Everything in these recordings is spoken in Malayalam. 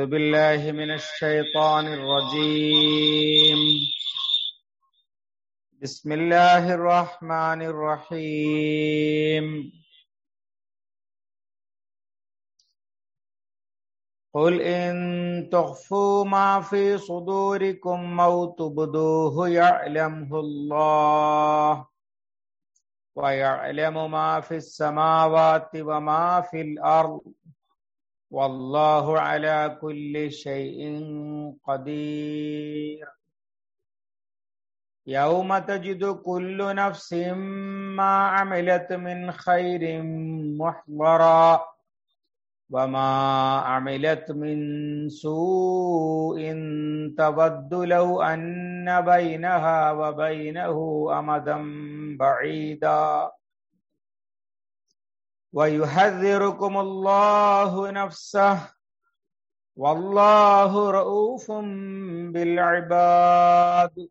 أعوذ بالله من الشيطان الرجيم بسم الله الرحمن الرحيم قل إن تخفوا ما في صدوركم أو تبدوه يعلمه الله ويعلم ما في السماوات وما في الأرض والله على كل شيء قدير يوم تجد كل نفس ما عملت من خير محضرا وما عملت من سوء تود لو أن بينها وبينه أمدا بعيدا ويحذركم الله نفسه والله رؤوف بالعباد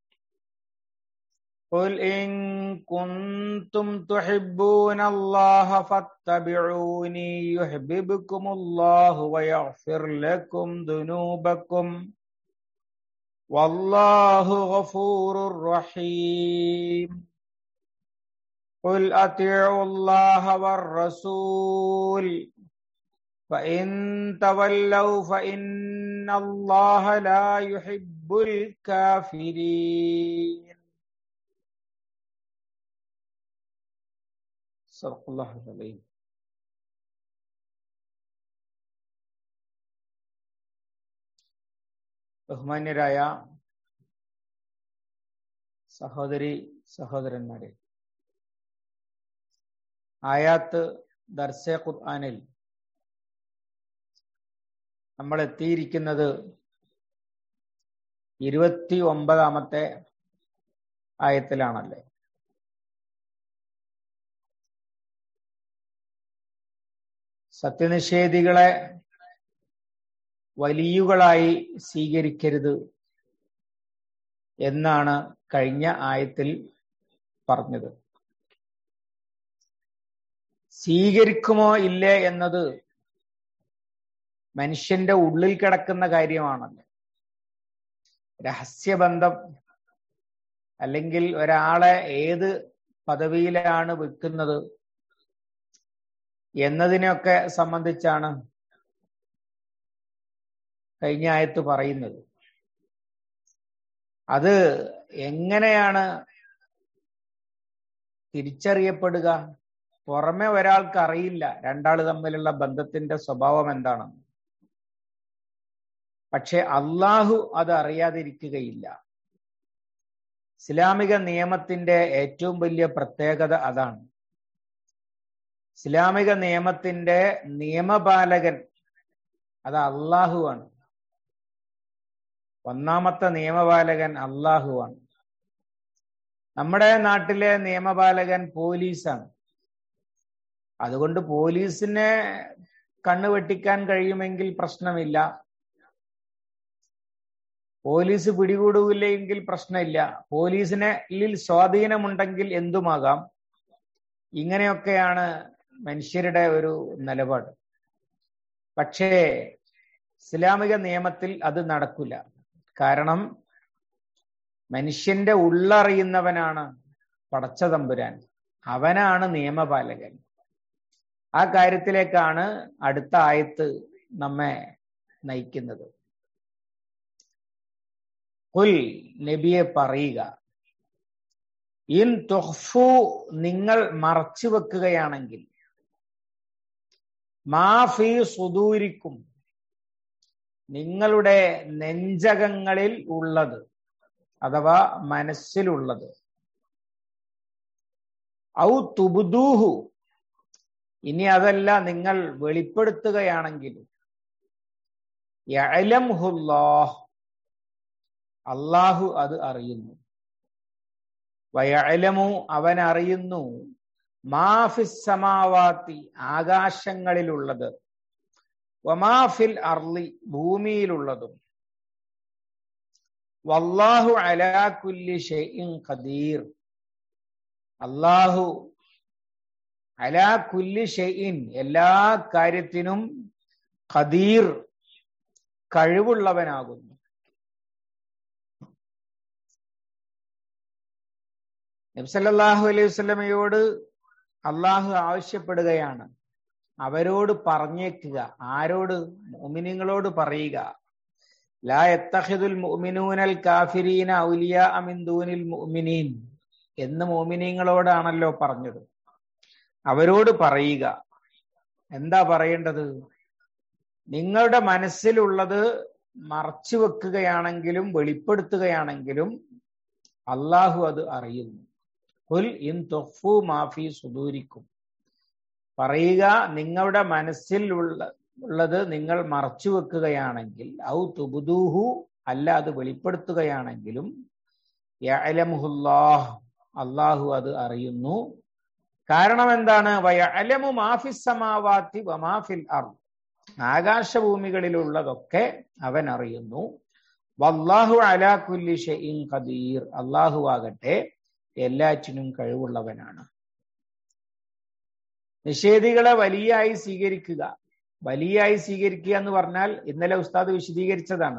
قل إن كنتم تحبون الله فاتبعوني يحببكم الله ويغفر لكم ذنوبكم والله غفور رحيم قل أطيعوا الله والرسول فإن تولوا فإن الله لا يحب الكافرين صدق الله العظيم ബഹുമാന്യരായ സഹോദരി സഹോദരന്മാരെ ആയാത്ത് ദർസെ ഖുർആാനിൽ നമ്മൾ എത്തിയിരിക്കുന്നത് ഇരുപത്തി ഒമ്പതാമത്തെ ആയത്തിലാണല്ലേ സത്യനിഷേധികളെ വലിയുകളായി സ്വീകരിക്കരുത് എന്നാണ് കഴിഞ്ഞ ആയത്തിൽ പറഞ്ഞത് സ്വീകരിക്കുമോ ഇല്ലേ എന്നത് മനുഷ്യന്റെ ഉള്ളിൽ കിടക്കുന്ന കാര്യമാണല്ലോ രഹസ്യബന്ധം അല്ലെങ്കിൽ ഒരാളെ ഏത് പദവിയിലാണ് വെക്കുന്നത് എന്നതിനെയൊക്കെ സംബന്ധിച്ചാണ് കഴിഞ്ഞ ആയത്ത് പറയുന്നത് അത് എങ്ങനെയാണ് തിരിച്ചറിയപ്പെടുക പുറമെ ഒരാൾക്ക് അറിയില്ല രണ്ടാൾ തമ്മിലുള്ള ബന്ധത്തിന്റെ സ്വഭാവം എന്താണെന്ന് പക്ഷെ അള്ളാഹു അത് അറിയാതിരിക്കുകയില്ല ഇസ്ലാമിക നിയമത്തിന്റെ ഏറ്റവും വലിയ പ്രത്യേകത അതാണ് ഇസ്ലാമിക നിയമത്തിന്റെ നിയമപാലകൻ അത് അള്ളാഹുവാണ് ഒന്നാമത്തെ നിയമപാലകൻ അള്ളാഹുവാണ് നമ്മുടെ നാട്ടിലെ നിയമപാലകൻ പോലീസാണ് അതുകൊണ്ട് പോലീസിനെ കണ്ണു വെട്ടിക്കാൻ കഴിയുമെങ്കിൽ പ്രശ്നമില്ല പോലീസ് പിടികൂടുകയില്ലെങ്കിൽ പ്രശ്നമില്ല പോലീസിനെ സ്വാധീനമുണ്ടെങ്കിൽ എന്തുമാകാം ഇങ്ങനെയൊക്കെയാണ് മനുഷ്യരുടെ ഒരു നിലപാട് പക്ഷേ ഇസ്ലാമിക നിയമത്തിൽ അത് നടക്കില്ല കാരണം മനുഷ്യന്റെ ഉള്ളറിയുന്നവനാണ് പടച്ച തമ്പുരാൻ അവനാണ് നിയമപാലകൻ ആ കാര്യത്തിലേക്കാണ് അടുത്ത ആയത്ത് നമ്മെ നയിക്കുന്നത് കുൽ നബിയെ പറയുക ഇൻ തൊഹ്ഫു നിങ്ങൾ മറച്ചു വെക്കുകയാണെങ്കിൽ മാഫി സുദൂരിക്കും നിങ്ങളുടെ നെഞ്ചകങ്ങളിൽ ഉള്ളത് അഥവാ മനസ്സിലുള്ളത് ഔ തുബുദൂഹു ഇനി അതല്ല നിങ്ങൾ വെളിപ്പെടുത്തുകയാണെങ്കിൽ യഅലംഹുല്ലാഹ് അള്ളാഹു അത് അറിയുന്നു വയലമു അവൻ അറിയുന്നു മാഫിസമാവാത്തി ആകാശങ്ങളിലുള്ളത് വമാഫിൽ അർലി ഭൂമിയിലുള്ളതും വല്ലാഹു അലാ കുല്ലി ഷൈഇൻ ഖദീർ അള്ളാഹു അലാ കുല്ലി ഷെയ്ഇൻ എല്ലാ കാര്യത്തിനും ഖദീർ കഴിവുള്ളവനാകുന്നു നബ്സല്ലാഹു അലൈഹി വസ്ലമയോട് അള്ളാഹു ആവശ്യപ്പെടുകയാണ് അവരോട് പറഞ്ഞേക്കുക ആരോട് മുഅ്മിനീങ്ങളോട് പറയുക ലാ യത്തഖിദുൽ മുഅ്മിനൂനൽ കാഫിരീന ഔലിയ മിൻ ദൂനിൽ മുഅ്മിനീൻ എന്ന് മുഅ്മിനീങ്ങളോടാണല്ലോ പറഞ്ഞത് അവരോട് പറയുക എന്താ പറയേണ്ടത് നിങ്ങളുടെ മനസ്സിലുള്ളത് മറച്ചു വെക്കുകയാണെങ്കിലും വെളിപ്പെടുത്തുകയാണെങ്കിലും അള്ളാഹു അത് അറിയുന്നു കുൽ ഇൻ തൊഫു മാഫി സുദൂരിക്കും പറയുക നിങ്ങളുടെ മനസ്സിൽ ഉള്ള ഉള്ളത് നിങ്ങൾ മറച്ചു വെക്കുകയാണെങ്കിൽ ഔ തുബുദൂഹു അല്ല അത് വെളിപ്പെടുത്തുകയാണെങ്കിലും യഅലമുഹുല്ലാഹ് അള്ളാഹു അത് അറിയുന്നു കാരണം എന്താണ് വയഅലമു മാഫിസ് സമാവാത്തി വമാഫിൽ അർ ആകാശഭൂമികളിലുള്ളതൊക്കെ അവൻ അറിയുന്നു വല്ലാഹു അലാ കുല്ലി ഷൈഇൻ ഖദീർ അള്ളാഹു ആകട്ടെ എല്ലാറ്റിനും കഴിവുള്ളവനാണ് നിഷേധികളെ വലിയായി സ്വീകരിക്കുക വലിയായി സ്വീകരിക്കുക എന്ന് പറഞ്ഞാൽ ഇന്നലെ ഉസ്താദ് വിശദീകരിച്ചതാണ്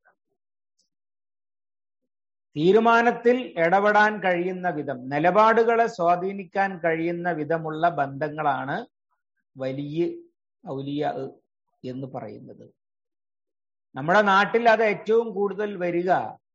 തീരുമാനത്തിൽ ഇടപെടാൻ കഴിയുന്ന വിധം നിലപാടുകളെ സ്വാധീനിക്കാൻ കഴിയുന്ന വിധമുള്ള ബന്ധങ്ങളാണ് വലിയ ഔലിയ എന്ന് പറയുന്നത് നമ്മുടെ നാട്ടിൽ അത് ഏറ്റവും കൂടുതൽ വരിക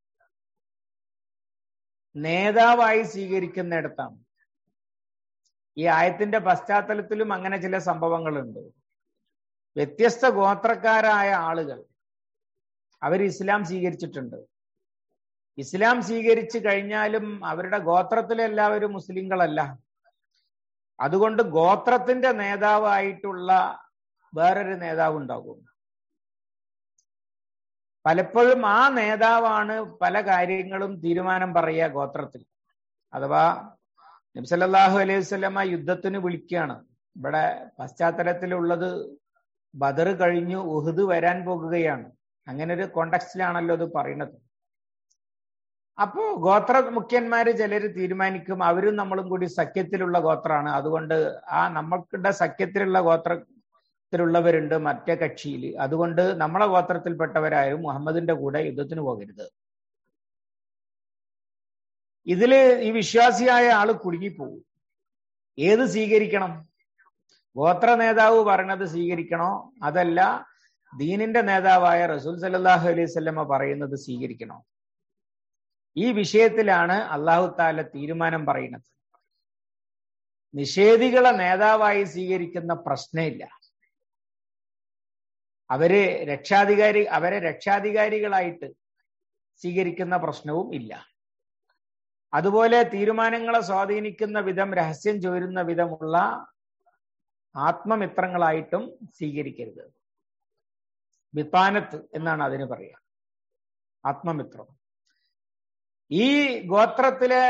നേതാവായി സ്വീകരിക്കുന്നിടത്താണ് ഈ ആയത്തിന്റെ പശ്ചാത്തലത്തിലും അങ്ങനെ ചില സംഭവങ്ങളുണ്ട് വ്യത്യസ്ത ഗോത്രക്കാരായ ആളുകൾ അവർ ഇസ്ലാം സ്വീകരിച്ചിട്ടുണ്ട് ഇസ്ലാം സ്വീകരിച്ചു കഴിഞ്ഞാലും അവരുടെ ഗോത്രത്തിലെല്ലാവരും മുസ്ലിങ്ങളല്ല അതുകൊണ്ട് ഗോത്രത്തിന്റെ നേതാവായിട്ടുള്ള വേറൊരു നേതാവ് ഉണ്ടാകും പലപ്പോഴും ആ നേതാവാണ് പല കാര്യങ്ങളും തീരുമാനം പറയുക ഗോത്രത്തിൽ അഥവാ നബ്സല്ലാഹു അലൈഹി വസ്ലമ യുദ്ധത്തിന് വിളിക്കുകയാണ് ഇവിടെ പശ്ചാത്തലത്തിലുള്ളത് ബദർ കഴിഞ്ഞു ഉഹുദ് വരാൻ പോകുകയാണ് അങ്ങനെ ഒരു കോണ്ടക്സ്റ്റിലാണല്ലോ അത് പറയുന്നത് അപ്പോ ഗോത്ര മുഖ്യന്മാര് ചിലര് തീരുമാനിക്കും അവരും നമ്മളും കൂടി സഖ്യത്തിലുള്ള ഗോത്രമാണ് അതുകൊണ്ട് ആ നമ്മൾക്കുടെ സഖ്യത്തിലുള്ള ഗോത്രത്തിലുള്ളവരുണ്ട് മറ്റേ കക്ഷിയിൽ അതുകൊണ്ട് നമ്മളെ ഗോത്രത്തിൽപ്പെട്ടവരായും മുഹമ്മദിന്റെ കൂടെ യുദ്ധത്തിന് പോകരുത് ഇതില് ഈ വിശ്വാസിയായ ആള് കുടുങ്ങിപ്പോവും ഏത് സ്വീകരിക്കണം ഗോത്ര നേതാവ് പറഞ്ഞത് സ്വീകരിക്കണോ അതല്ല ദീനിന്റെ നേതാവായ റസൂൽ സല്ലാഹു അലൈഹി സ്വല്ലമ്മ പറയുന്നത് സ്വീകരിക്കണോ ഈ വിഷയത്തിലാണ് അള്ളാഹു താല തീരുമാനം പറയുന്നത് നിഷേധികളെ നേതാവായി സ്വീകരിക്കുന്ന പ്രശ്നമില്ല അവര് രക്ഷാധികാരി അവരെ രക്ഷാധികാരികളായിട്ട് സ്വീകരിക്കുന്ന പ്രശ്നവും ഇല്ല അതുപോലെ തീരുമാനങ്ങളെ സ്വാധീനിക്കുന്ന വിധം രഹസ്യം ചോരുന്ന വിധമുള്ള ആത്മമിത്രങ്ങളായിട്ടും സ്വീകരിക്കരുത് വിത്താനത്ത് എന്നാണ് അതിന് പറയുക ആത്മമിത്രം ഈ ഗോത്രത്തിലെ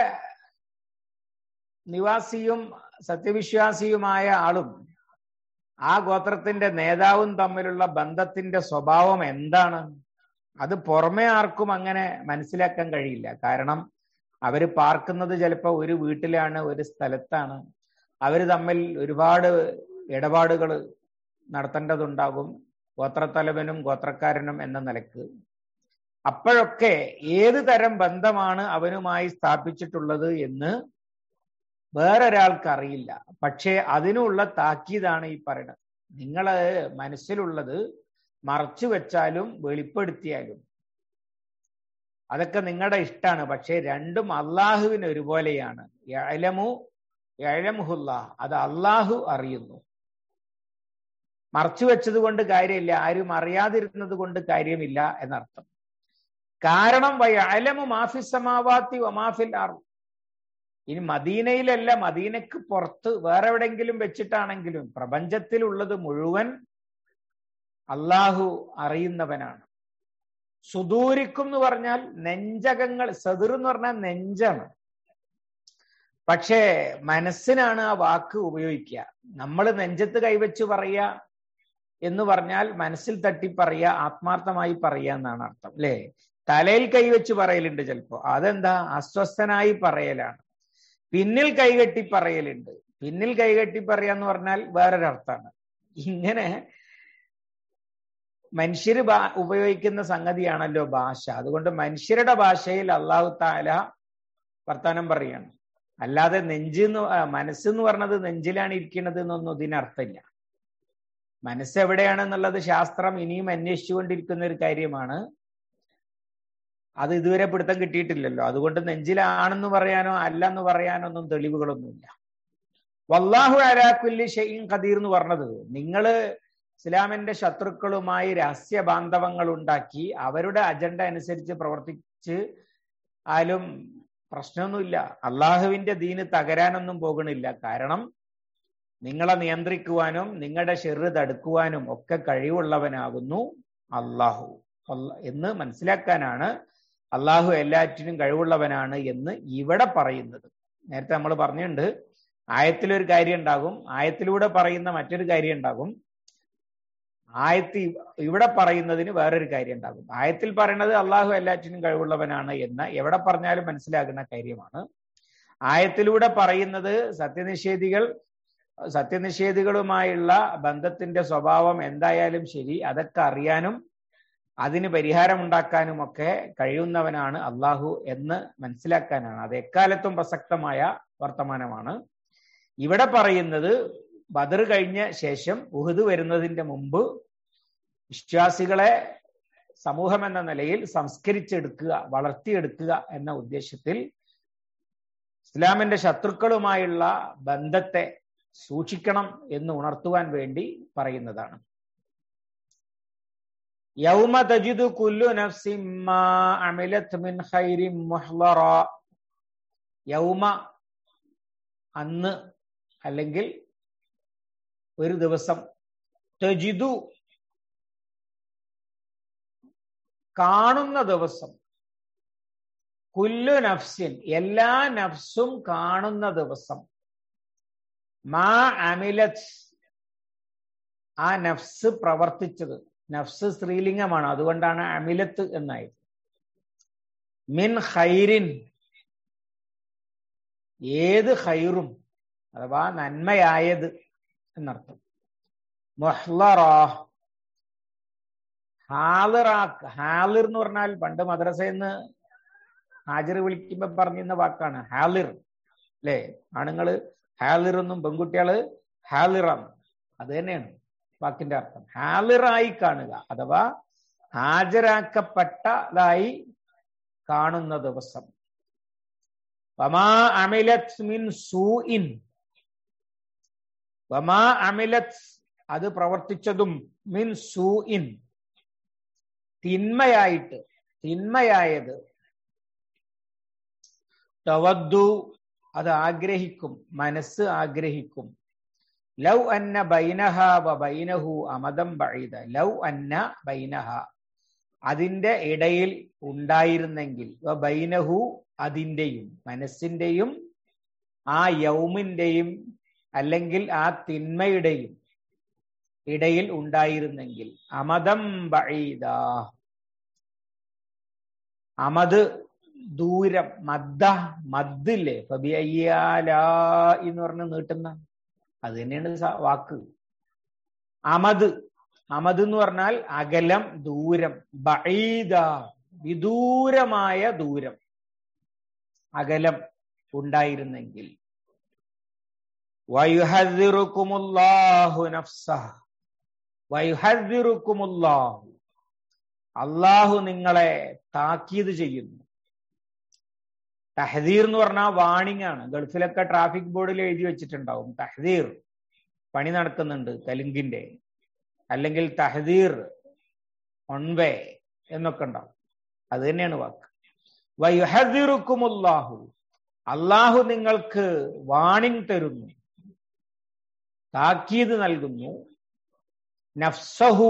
നിവാസിയും സത്യവിശ്വാസിയുമായ ആളും ആ ഗോത്രത്തിന്റെ നേതാവും തമ്മിലുള്ള ബന്ധത്തിന്റെ സ്വഭാവം എന്താണ് അത് പുറമെ ആർക്കും അങ്ങനെ മനസ്സിലാക്കാൻ കഴിയില്ല കാരണം അവര് പാർക്കുന്നത് ചിലപ്പോൾ ഒരു വീട്ടിലാണ് ഒരു സ്ഥലത്താണ് അവര് തമ്മിൽ ഒരുപാട് ഇടപാടുകൾ നടത്തേണ്ടതുണ്ടാകും ഗോത്രത്തലവനും ഗോത്രക്കാരനും എന്ന നിലക്ക് അപ്പോഴൊക്കെ ഏത് തരം ബന്ധമാണ് അവനുമായി സ്ഥാപിച്ചിട്ടുള്ളത് എന്ന് വേറൊരാൾക്ക് അറിയില്ല പക്ഷേ അതിനുള്ള താക്കീതാണ് ഈ പറയുന്നത് നിങ്ങള് മനസ്സിലുള്ളത് മറച്ചു വെച്ചാലും വെളിപ്പെടുത്തിയാലും അതൊക്കെ നിങ്ങളുടെ ഇഷ്ടമാണ് പക്ഷെ രണ്ടും അള്ളാഹുവിന് ഒരുപോലെയാണ് എഴലമു എഴമുഹുല്ല അത് അള്ളാഹു അറിയുന്നു മറച്ചു വെച്ചത് കൊണ്ട് കാര്യമില്ല ആരും അറിയാതിരുന്നത് കൊണ്ട് കാര്യമില്ല എന്നർത്ഥം കാരണം വയലമു മാഫിസമാവാത്തി ഒമാഫിൽ ആർ ഇനി മദീനയിലല്ല മദീനക്ക് പുറത്ത് വേറെ എവിടെങ്കിലും വെച്ചിട്ടാണെങ്കിലും പ്രപഞ്ചത്തിലുള്ളത് മുഴുവൻ അള്ളാഹു അറിയുന്നവനാണ് സുദൂരിക്കും എന്ന് പറഞ്ഞാൽ നെഞ്ചകങ്ങൾ സദുർ എന്ന് പറഞ്ഞാൽ നെഞ്ചാണ് പക്ഷേ മനസ്സിനാണ് ആ വാക്ക് ഉപയോഗിക്കുക നമ്മൾ നെഞ്ചത്ത് കൈവച്ച് പറയുക എന്ന് പറഞ്ഞാൽ മനസ്സിൽ തട്ടി പറയുക ആത്മാർത്ഥമായി പറയുക എന്നാണ് അർത്ഥം അല്ലേ തലയിൽ കൈവച്ച് പറയലുണ്ട് ചിലപ്പോ അതെന്താ അസ്വസ്ഥനായി പറയലാണ് പിന്നിൽ കൈകെട്ടി പറയലുണ്ട് പിന്നിൽ കൈകെട്ടി പറയാന്ന് പറഞ്ഞാൽ വേറൊരർത്ഥാണ് ഇങ്ങനെ മനുഷ്യർ ഉപയോഗിക്കുന്ന സംഗതിയാണല്ലോ ഭാഷ അതുകൊണ്ട് മനുഷ്യരുടെ ഭാഷയിൽ അള്ളാഹു താല വർത്താനം പറയാണ് അല്ലാതെ നെഞ്ചെന്ന് മനസ്സെന്ന് പറഞ്ഞത് നെഞ്ചിലാണ് ഇരിക്കുന്നത് എന്നൊന്നും ഇതിനർത്ഥമില്ല മനസ്സ് എവിടെയാണെന്നുള്ളത് ശാസ്ത്രം ഇനിയും അന്വേഷിച്ചുകൊണ്ടിരിക്കുന്ന ഒരു കാര്യമാണ് അത് ഇതുവരെ പിടുത്തം കിട്ടിയിട്ടില്ലല്ലോ അതുകൊണ്ട് നെഞ്ചിലാണെന്ന് പറയാനോ അല്ല എന്ന് പറയാനോ ഒന്നും തെളിവുകളൊന്നുമില്ല വല്ലാഹു അലാക്കുല്ലി ഷെയ്ൻ ഖദീർ എന്ന് പറഞ്ഞത് നിങ്ങള് ഇസ്ലാമിന്റെ ശത്രുക്കളുമായി രഹസ്യ ബാന്ധവങ്ങൾ ഉണ്ടാക്കി അവരുടെ അജണ്ട അനുസരിച്ച് പ്രവർത്തിച്ച് ആലും പ്രശ്നമൊന്നുമില്ല അള്ളാഹുവിന്റെ ദീന് തകരാനൊന്നും പോകണില്ല കാരണം നിങ്ങളെ നിയന്ത്രിക്കുവാനും നിങ്ങളുടെ ഷെറ് തടുക്കുവാനും ഒക്കെ കഴിവുള്ളവനാകുന്നു അള്ളാഹു എന്ന് മനസ്സിലാക്കാനാണ് അള്ളാഹു എല്ലാറ്റിനും കഴിവുള്ളവനാണ് എന്ന് ഇവിടെ പറയുന്നത് നേരത്തെ നമ്മൾ പറഞ്ഞിട്ടുണ്ട് ആയത്തിലൊരു കാര്യം ഉണ്ടാകും ആയത്തിലൂടെ പറയുന്ന മറ്റൊരു കാര്യം ഉണ്ടാകും ആയത്ത് ഇവിടെ പറയുന്നതിന് വേറൊരു കാര്യം ഉണ്ടാകും ആയത്തിൽ പറയുന്നത് അള്ളാഹു എല്ലാറ്റിനും കഴിവുള്ളവനാണ് എന്ന് എവിടെ പറഞ്ഞാലും മനസ്സിലാകുന്ന കാര്യമാണ് ആയത്തിലൂടെ പറയുന്നത് സത്യനിഷേധികൾ സത്യനിഷേധികളുമായുള്ള ബന്ധത്തിന്റെ സ്വഭാവം എന്തായാലും ശരി അതൊക്കെ അറിയാനും അതിന് പരിഹാരം ഉണ്ടാക്കാനും ഒക്കെ കഴിയുന്നവനാണ് അള്ളാഹു എന്ന് മനസ്സിലാക്കാനാണ് അത് എക്കാലത്തും പ്രസക്തമായ വർത്തമാനമാണ് ഇവിടെ പറയുന്നത് ബദർ കഴിഞ്ഞ ശേഷം ഉഹുദ് വരുന്നതിന്റെ മുമ്പ് വിശ്വാസികളെ സമൂഹം എന്ന നിലയിൽ സംസ്കരിച്ചെടുക്കുക വളർത്തിയെടുക്കുക എന്ന ഉദ്ദേശത്തിൽ ഇസ്ലാമിന്റെ ശത്രുക്കളുമായുള്ള ബന്ധത്തെ സൂക്ഷിക്കണം എന്ന് ഉണർത്തുവാൻ വേണ്ടി പറയുന്നതാണ് യൗമ തജിദു കുല്ലു നഫ്സിമ്മാ അമിലത് മിൻ ഖൈരിൻ മുഹ്ളറ യൗമ അന്ന് അല്ലെങ്കിൽ ഒരു ദിവസം തജിദു കാണുന്ന ദിവസം കുല്ലു നഫ്സിൻ എല്ലാ നഫ്സും കാണുന്ന ദിവസം മാ അമിലത് ആ നഫ്സ് പ്രവർത്തിച്ചത് നഫ്സ് സ്ത്രീലിംഗമാണ് അതുകൊണ്ടാണ് അമിലത്ത് എന്നായത് മിൻ ഖൈരിൻ ഏത് ഖൈറും അഥവാ നന്മയായത് എന്നർത്ഥം മൊഹ്ലറ ഹാലിറാക്ക് ഹാലിർ എന്ന് പറഞ്ഞാൽ പണ്ട് മദ്രസയിൽ നിന്ന് ഹാജർ വിളിക്കുമ്പോ പറഞ്ഞിരുന്ന വാക്കാണ് ഹാലിർ അല്ലേ ആണുങ്ങള് ഹാലിർ എന്നും പെൺകുട്ടികള് ഹാലിറാണ് അത് തന്നെയാണ് വാക്കിന്റെ അർത്ഥം ഹാലിറായി കാണുക അഥവാ ഹാജരാക്കപ്പെട്ടതായി കാണുന്ന ദിവസം വമാ അമിലത് മിൻ സൂഇൻ വമാ അമിലത് അത് പ്രവർത്തിച്ചതും മിൻ സൂഇൻ തിന്മയായിട്ട് തിന്മയായത് തവദ്ദു അത് ആഗ്രഹിക്കും മനസ്സ് ആഗ്രഹിക്കും ലൗ അന്ന ബൈനഹ വ ബൈനഹു അമദം ബൈദ ലൗ അന്ന ബൈനഹ അതിന്റെ ഇടയിൽ ഉണ്ടായിരുന്നെങ്കിൽ വ ബൈനഹു അതിൻ്റെയും മനസ്സിന്റെയും ആ യൗമിന്റെയും അല്ലെങ്കിൽ ആ തിന്മയുടെയും ഇടയിൽ ഉണ്ടായിരുന്നെങ്കിൽ അമദം ബഈദ അമത് ദൂരം മദ്ദ മദ്ദില്ലേ ഫബിഅയ്യാല എന്ന് പറഞ്ഞ് നീട്ടുന്ന അത് തന്നെയാണ് വാക്ക് അമത് അമത് എന്ന് പറഞ്ഞാൽ അകലം ദൂരം ബഈദ വിദൂരമായ ദൂരം അകലം ഉണ്ടായിരുന്നെങ്കിൽ വയുഹദിറുക്കുമുല്ലാഹു നഫ്സഹ വയുഹദിറുക്കുമുല്ലാഹു അള്ളാഹു നിങ്ങളെ താക്കീത് ചെയ്യുന്നു തഹദീർ എന്ന് പറഞ്ഞാൽ വാണിംഗ് ആണ് ഗൾഫിലൊക്കെ ട്രാഫിക് ബോർഡിൽ എഴുതി വെച്ചിട്ടുണ്ടാവും തഹദീർ പണി നടക്കുന്നുണ്ട് തെലുങ്കിന്റെ അല്ലെങ്കിൽ തഹദീർ ഒൺവേ എന്നൊക്കെ ഉണ്ടാവും അത് തന്നെയാണ് വാക്ക് വയുഹദിറുക്കുമുല്ലാഹു അള്ളാഹു നിങ്ങൾക്ക് വാണിംഗ് തരുന്നു താക്കീത് നൽകുന്നു നഫ്സഹു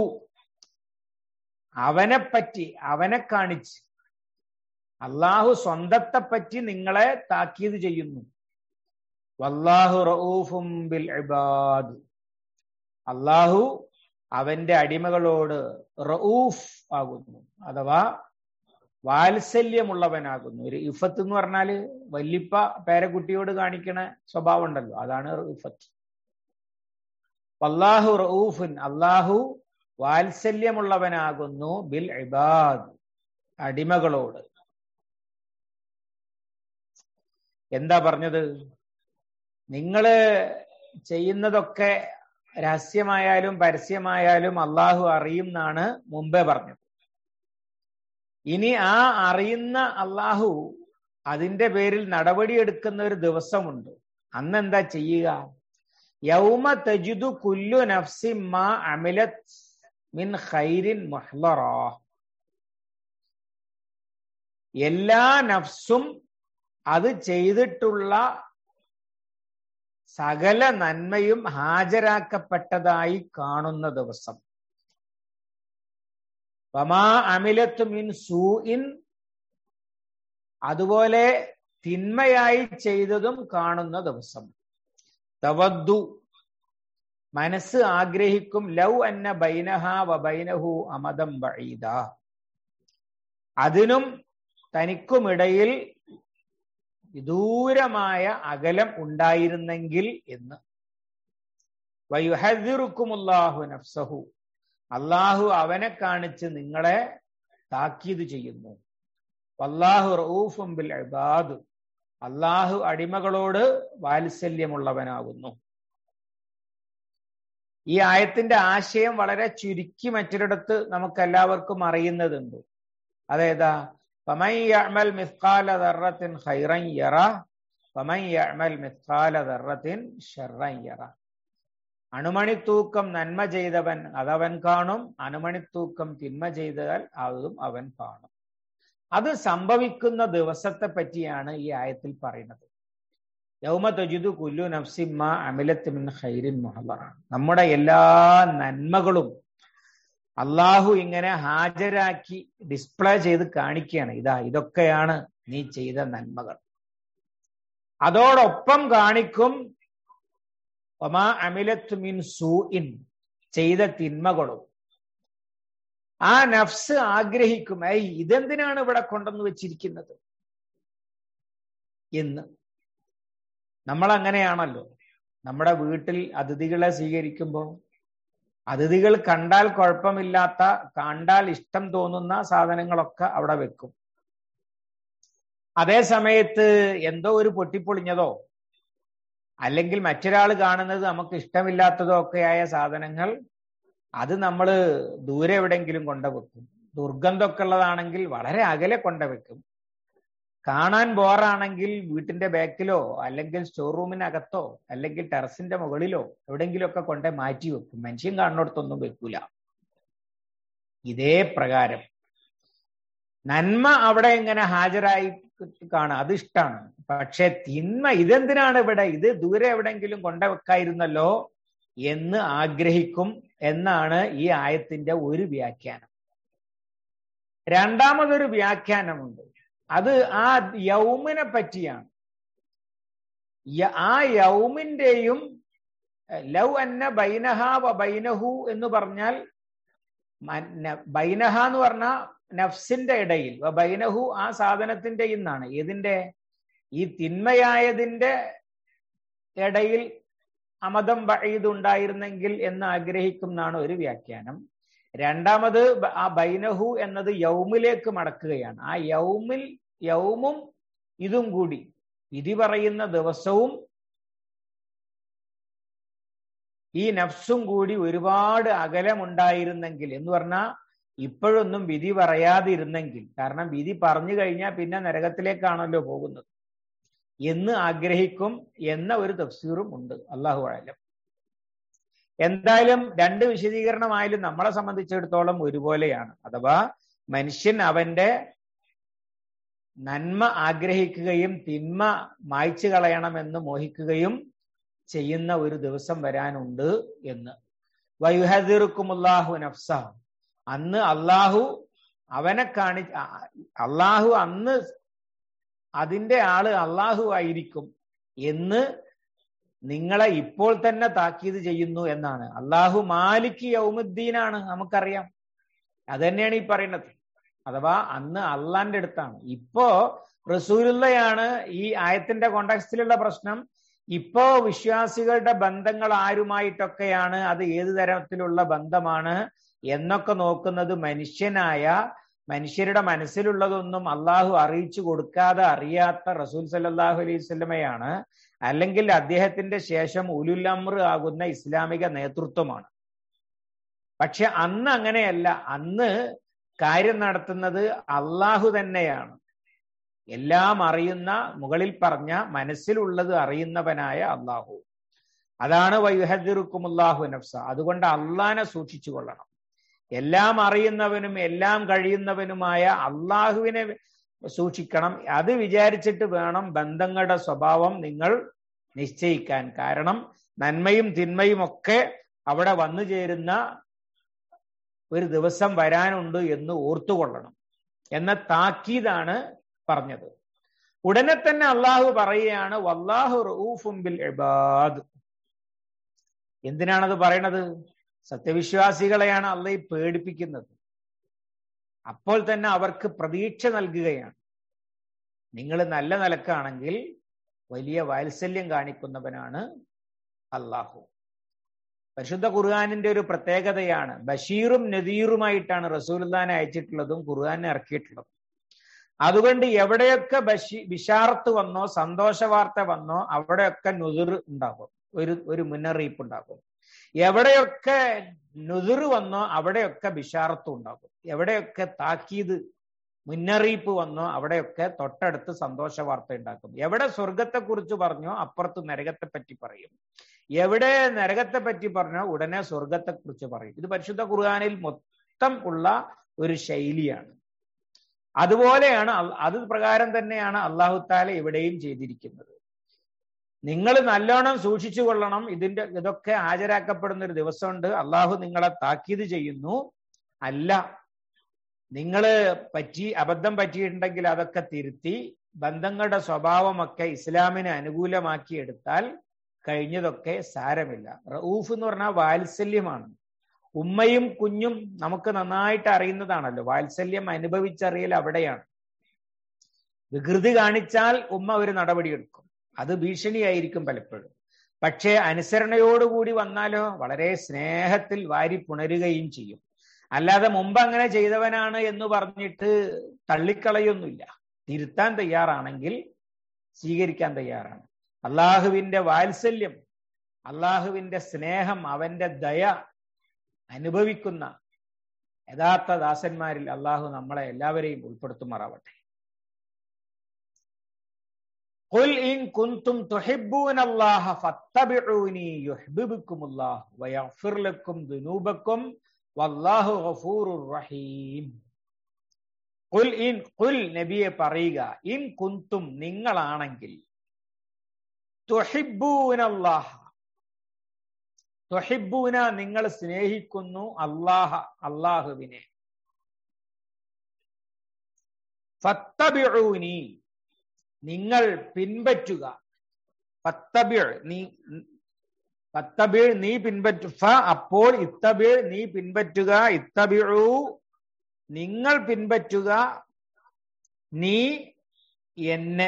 അവനെപ്പറ്റി അവനെ കാണിച്ച് അള്ളാഹു സ്വന്തത്തെ പറ്റി നിങ്ങളെ താക്കീത് ചെയ്യുന്നു വല്ലാഹു റഊഫും ബിൽ ഇബാദ് അള്ളാഹു അവന്റെ അടിമകളോട് റഊഫ് ആകുന്നു അഥവാ വാത്സല്യമുള്ളവനാകുന്നു ഒരു ഇഫത്ത് എന്ന് പറഞ്ഞാല് വല്ലിപ്പ പേരക്കുട്ടിയോട് കാണിക്കണ സ്വഭാവം ഉണ്ടല്ലോ അതാണ് ഇഫത്ത് അള്ളാഹു റഊഫുൻ അള്ളാഹു വാത്സല്യമുള്ളവനാകുന്നു ബിൽ ഇബാദ് അടിമകളോട് എന്താ പറഞ്ഞത് നിങ്ങള് ചെയ്യുന്നതൊക്കെ രഹസ്യമായാലും പരസ്യമായാലും അള്ളാഹു അറിയും എന്നാണ് മുമ്പേ പറഞ്ഞത് ഇനി ആ അറിയുന്ന അള്ളാഹു അതിന്റെ പേരിൽ നടപടിയെടുക്കുന്ന ഒരു ദിവസമുണ്ട് അന്ന് എന്താ ചെയ്യുക യൗമ തജിദു കുല്ലു നഫ്സി മാ അമിലത് മിൻ ഖൈരിൻ മുഹ്ലറ എല്ലാ നഫ്സും അത് ചെയ്തിട്ടുള്ള സകല നന്മയും ഹാജരാക്കപ്പെട്ടതായി കാണുന്ന ദിവസം വമാ അമിലത്ത് മിൻ സൂഇൻ അതുപോലെ തിന്മയായി ചെയ്തതും കാണുന്ന ദിവസം തവദ്ദു മനസ്സ് ആഗ്രഹിക്കും ലൗ അന്ന ബൈനഹ വ ബൈനഹു അമദം ബഈദ അതിനും തനിക്കുമിടയിൽ വിദൂരമായ അകലം ഉണ്ടായിരുന്നെങ്കിൽ എന്ന് വയുഹദിറുക്കുമുല്ലാഹു നഫ്സഹു അള്ളാഹു അവനെ കാണിച്ച് നിങ്ങളെ താക്കീത് ചെയ്യുന്നു വല്ലാഹു റഊഫും ബിൽ ഇബാദ് അള്ളാഹു അടിമകളോട് വാത്സല്യമുള്ളവനാകുന്നു ഈ ആയത്തിന്റെ ആശയം വളരെ ചുരുക്കി മറ്റൊരിടത്ത് നമുക്ക് എല്ലാവർക്കും അറിയുന്നതുണ്ട് അതേതാ فمن يعمل مثقال ذرة خيرا يره ومن يعمل مثقال ذرة شرا يره അണുമണിത്തൂക്കം നന്മ ചെയ്തവൻ അതവൻ കാണും അണുമണിത്തൂക്കം തിന്മ ചെയ്താൽ അതും അവൻ കാണും അത് സംഭവിക്കുന്ന ദിവസത്തെ പറ്റിയാണ് ഈ ആയത്തിൽ പറയുന്നത് യൗമ തജിദു കുല്ലു നഫ്സിമ്മ അമിലത്ത് മിൻ ഖൈരിൻ മുഹല്ലറാണ് നമ്മുടെ എല്ലാ നന്മകളും അള്ളാഹു ഇങ്ങനെ ഹാജരാക്കി ഡിസ്പ്ലേ ചെയ്ത് കാണിക്കുകയാണ് ഇതാ ഇതൊക്കെയാണ് നീ ചെയ്ത നന്മകൾ അതോടൊപ്പം കാണിക്കും ഒമാ അമിലത്ത് മിൻ സൂഇൻ ചെയ്ത തിന്മകളും ആ നഫ്സ് ആഗ്രഹിക്കും ഐ ഇതെന്തിനാണ് ഇവിടെ കൊണ്ടുവന്ന് വെച്ചിരിക്കുന്നത് എന്ന് നമ്മൾ അങ്ങനെയാണല്ലോ നമ്മുടെ വീട്ടിൽ അതിഥികളെ സ്വീകരിക്കുമ്പോൾ അതിഥികൾ കണ്ടാൽ കുഴപ്പമില്ലാത്ത കണ്ടാൽ ഇഷ്ടം തോന്നുന്ന സാധനങ്ങളൊക്കെ അവിടെ വെക്കും അതേ സമയത്ത് എന്തോ ഒരു പൊട്ടിപ്പൊളിഞ്ഞതോ അല്ലെങ്കിൽ മറ്റൊരാൾ കാണുന്നത് നമുക്ക് ഇഷ്ടമില്ലാത്തതോ ഒക്കെയായ സാധനങ്ങൾ അത് നമ്മൾ ദൂരെ എവിടെയെങ്കിലും കൊണ്ടുവെക്കും ദുർഗന്ധമൊക്കെ ഉള്ളതാണെങ്കിൽ വളരെ അകലെ കൊണ്ടുവെക്കും കാണാൻ ബോറാണെങ്കിൽ വീട്ടിന്റെ ബാക്കിലോ അല്ലെങ്കിൽ സ്റ്റോർ റൂമിനകത്തോ അല്ലെങ്കിൽ ടെറസിന്റെ മുകളിലോ എവിടെയെങ്കിലുമൊക്കെ കൊണ്ടേ മാറ്റി വെക്കും മനുഷ്യൻ കാണുന്നിടത്തൊന്നും വെക്കൂല ഇതേ പ്രകാരം നന്മ അവിടെ ഇങ്ങനെ ഹാജരായി കാണാം അത് ഇഷ്ടമാണ് പക്ഷെ തിന്മ ഇതെന്തിനാണ് ഇവിടെ ഇത് ദൂരെ എവിടെയെങ്കിലും കൊണ്ടുവെക്കായിരുന്നല്ലോ എന്ന് ആഗ്രഹിക്കും എന്നാണ് ഈ ആയത്തിന്റെ ഒരു വ്യാഖ്യാനം രണ്ടാമതൊരു വ്യാഖ്യാനമുണ്ട് അത് ആ യൗമിനെ പറ്റിയാണ് ആ യൗമിന്റെയും ലൗ അന്ന ബൈനഹ വ ബൈനഹു എന്ന് പറഞ്ഞാൽ ബൈനഹ എന്ന് പറഞ്ഞാൽ നഫ്സിന്റെ ഇടയിൽ വ ബൈനഹു ആ സാധനത്തിന്റെ ഇന്നാണ് ഏതിന്റെ ഈ തിന്മയായതിന്റെ ഇടയിൽ അമതം ബഴീദ് ഉണ്ടായിരുന്നെങ്കിൽ എന്ന് ആഗ്രഹിക്കുന്നതാണ് ഒരു വ്യാഖ്യാനം രണ്ടാമത് ആ ബൈനഹു എന്നത് യൗമിലേക്ക് മടക്കുകയാണ് ആ യൗമിൽ യൗമും ഇതും കൂടി വിധി പറയുന്ന ദിവസവും ഈ നഫ്സും കൂടി ഒരുപാട് അകലമുണ്ടായിരുന്നെങ്കിൽ എന്ന് പറഞ്ഞാൽ ഇപ്പോഴൊന്നും വിധി പറയാതിരുന്നെങ്കിൽ കാരണം വിധി പറഞ്ഞു കഴിഞ്ഞാൽ പിന്നെ നരകത്തിലേക്കാണല്ലോ പോകുന്നത് എന്ന് ആഗ്രഹിക്കും എന്ന ഒരു തഫ്സീറും ഉണ്ട് അള്ളാഹു ആയാലും എന്തായാലും രണ്ട് വിശദീകരണമായാലും നമ്മളെ സംബന്ധിച്ചിടത്തോളം ഒരുപോലെയാണ് അഥവാ മനുഷ്യൻ അവന്റെ നന്മ ആഗ്രഹിക്കുകയും തിന്മ മായ്ച്ചു കളയണമെന്ന് മോഹിക്കുകയും ചെയ്യുന്ന ഒരു ദിവസം വരാനുണ്ട് എന്ന് വയുഹദിറുക്കുമുല്ലാഹു നഫ്സ അന്ന് അള്ളാഹു അവനെ കാണി അള്ളാഹു അന്ന് അതിന്റെ ആള് അള്ളാഹു ആയിരിക്കും എന്ന് നിങ്ങളെ ഇപ്പോൾ തന്നെ താക്കീത് ചെയ്യുന്നു എന്നാണ് അള്ളാഹു മാലിക് യൗമുദ്ദീനാണ് നമുക്കറിയാം അത് തന്നെയാണ് ഈ പറയുന്നത് അഥവാ അന്ന് അള്ളാന്റെ അടുത്താണ് ഇപ്പോ റസൂലുള്ളയാണ് ഈ ആയത്തിന്റെ കോണ്ടാക്സ്റ്റിലുള്ള പ്രശ്നം ഇപ്പോ വിശ്വാസികളുടെ ബന്ധങ്ങൾ ആരുമായിട്ടൊക്കെയാണ് അത് ഏത് തരത്തിലുള്ള ബന്ധമാണ് എന്നൊക്കെ നോക്കുന്നത് മനുഷ്യനായ മനുഷ്യരുടെ മനസ്സിലുള്ളതൊന്നും അള്ളാഹു അറിയിച്ചു കൊടുക്കാതെ അറിയാത്ത റസൂൽ സല്ലാഹു അലൈഹി സ്വലമയാണ് അല്ലെങ്കിൽ അദ്ദേഹത്തിന്റെ ശേഷം ഉലുൽ അമ്ര ആകുന്ന ഇസ്ലാമിക നേതൃത്വമാണ് പക്ഷെ അന്ന് അങ്ങനെയല്ല അന്ന് കാര്യം നടത്തുന്നത് അള്ളാഹു തന്നെയാണ് എല്ലാം അറിയുന്ന മുകളിൽ പറഞ്ഞ മനസ്സിലുള്ളത് അറിയുന്നവനായ അള്ളാഹു അതാണ് വൈഹദിറുക്കുമുല്ലാഹു നഫ്സ അതുകൊണ്ട് അള്ളാനെ സൂക്ഷിച്ചു കൊള്ളണം എല്ലാം അറിയുന്നവനും എല്ലാം കഴിയുന്നവനുമായ അള്ളാഹുവിനെ സൂക്ഷിക്കണം അത് വിചാരിച്ചിട്ട് വേണം ബന്ധങ്ങളുടെ സ്വഭാവം നിങ്ങൾ നിശ്ചയിക്കാൻ കാരണം നന്മയും തിന്മയും ഒക്കെ അവിടെ വന്നു ചേരുന്ന ഒരു ദിവസം വരാനുണ്ട് എന്ന് ഓർത്തുകൊള്ളണം എന്ന താക്കീതാണ് പറഞ്ഞത് ഉടനെ തന്നെ അള്ളാഹു പറയുകയാണ് വല്ലാഹു റഊഫും ബിൽ ഇബാദ് എന്തിനാണത് പറയണത് സത്യവിശ്വാസികളെയാണ് അള്ളഹി പേടിപ്പിക്കുന്നത് അപ്പോൾ തന്നെ അവർക്ക് പ്രതീക്ഷ നൽകുകയാണ് നിങ്ങൾ നല്ല നിലക്കാണെങ്കിൽ വലിയ വാത്സല്യം കാണിക്കുന്നവനാണ് അള്ളാഹു പരിശുദ്ധ ഖുർആാനിന്റെ ഒരു പ്രത്യേകതയാണ് ബഷീറും നദീറുമായിട്ടാണ് റസൂൽദാനെ അയച്ചിട്ടുള്ളതും ഖുർആാനെ ഇറക്കിയിട്ടുള്ളതും അതുകൊണ്ട് എവിടെയൊക്കെ ബഷി ബിഷാർത്ത് വന്നോ സന്തോഷ വാർത്ത വന്നോ അവിടെയൊക്കെ നുതിർ ഉണ്ടാകും ഒരു ഒരു മുന്നറിയിപ്പ് ഉണ്ടാകും എവിടെയൊക്കെ നുതിർ വന്നോ അവിടെയൊക്കെ ബിഷാറത്ത് ഉണ്ടാകും എവിടെയൊക്കെ താക്കീത് മുന്നറിയിപ്പ് വന്നോ അവിടെയൊക്കെ തൊട്ടടുത്ത് സന്തോഷ വാർത്ത ഉണ്ടാക്കും എവിടെ സ്വർഗത്തെ കുറിച്ച് പറഞ്ഞോ അപ്പുറത്ത് നരകത്തെ പറ്റി പറയും എവിടെ നരകത്തെ പറ്റി പറഞ്ഞോ ഉടനെ സ്വർഗത്തെ കുറിച്ച് പറയും ഇത് പരിശുദ്ധ ഖുർആാനിൽ മൊത്തം ഉള്ള ഒരു ശൈലിയാണ് അതുപോലെയാണ് അത് പ്രകാരം തന്നെയാണ് അള്ളാഹു താല ഇവിടെയും ചെയ്തിരിക്കുന്നത് നിങ്ങൾ നല്ലോണം സൂക്ഷിച്ചു കൊള്ളണം ഇതിന്റെ ഇതൊക്കെ ഹാജരാക്കപ്പെടുന്ന ഒരു ദിവസമുണ്ട് അള്ളാഹു നിങ്ങളെ താക്കീത് ചെയ്യുന്നു അല്ല നിങ്ങൾ പറ്റി അബദ്ധം പറ്റിയിട്ടുണ്ടെങ്കിൽ അതൊക്കെ തിരുത്തി ബന്ധങ്ങളുടെ സ്വഭാവമൊക്കെ ഇസ്ലാമിന് അനുകൂലമാക്കി എടുത്താൽ കഴിഞ്ഞതൊക്കെ സാരമില്ല റഊഫ് എന്ന് പറഞ്ഞാൽ വാത്സല്യമാണ് ഉമ്മയും കുഞ്ഞും നമുക്ക് നന്നായിട്ട് അറിയുന്നതാണല്ലോ വാത്സല്യം അനുഭവിച്ചറിയൽ അവിടെയാണ് വികൃതി കാണിച്ചാൽ ഉമ്മ ഒരു നടപടിയെടുക്കും അത് ഭീഷണിയായിരിക്കും പലപ്പോഴും പക്ഷേ അനുസരണയോടുകൂടി വന്നാലോ വളരെ സ്നേഹത്തിൽ വാരി പുണരുകയും ചെയ്യും അല്ലാതെ മുമ്പ് അങ്ങനെ ചെയ്തവനാണ് എന്ന് പറഞ്ഞിട്ട് തള്ളിക്കളയൊന്നുമില്ല തിരുത്താൻ തയ്യാറാണെങ്കിൽ സ്വീകരിക്കാൻ തയ്യാറാണ് അള്ളാഹുവിന്റെ വാത്സല്യം അള്ളാഹുവിന്റെ സ്നേഹം അവന്റെ ദയ അനുഭവിക്കുന്ന യഥാർത്ഥ ദാസന്മാരിൽ അള്ളാഹു നമ്മളെ എല്ലാവരെയും ഉൾപ്പെടുത്തുമാറാവട്ടെ قل إن كنتم تحبون الله فاتبعوني يحببكم الله ويغفر لكم ذنوبكم والله غفور رحيم قل إن قل നബിയെ പറയുക ഇൻ കുന്തും നിങ്ങളാണെങ്കിൽ തുഹിബൂന അല്ലാഹ തുഹിബൂന നിങ്ങൾ സ്നേഹിക്കുന്നു അള്ളാഹ അള്ളാഹുവിനെ ഫത്തബിഊനി നിങ്ങൾ പിൻപറ്റുക ഫത്തബിൾ നീ ഫത്തബിൾ നീ പിൻപറ്റു ഫ അപ്പോൾ ഇത്തബിൾ നീ പിൻപറ്റുക ഇത്തബിഴു നിങ്ങൾ പിൻപറ്റുക നീ എന്നെ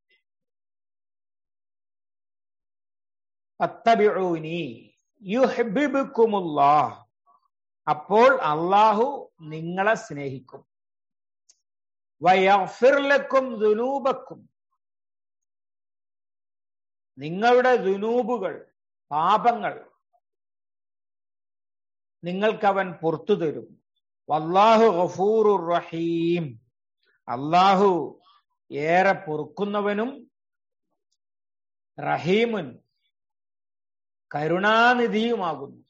ഫത്തബിഊനി യുഹ്ബിബുക്കുമുല്ലാഹ് അപ്പോൾ അള്ളാഹു നിങ്ങളെ സ്നേഹിക്കും വയഫിർലക്കും ദുനൂബക്കും നിങ്ങളുടെ ദുനൂബുകൾ പാപങ്ങൾ നിങ്ങൾക്കവൻ പുറത്തു തരും വല്ലാഹു ഗഫൂറുർ റഹീം അള്ളാഹു ഏറെ പൊറുക്കുന്നവനും റഹീമുൻ കരുണാനിധിയുമാകുന്നു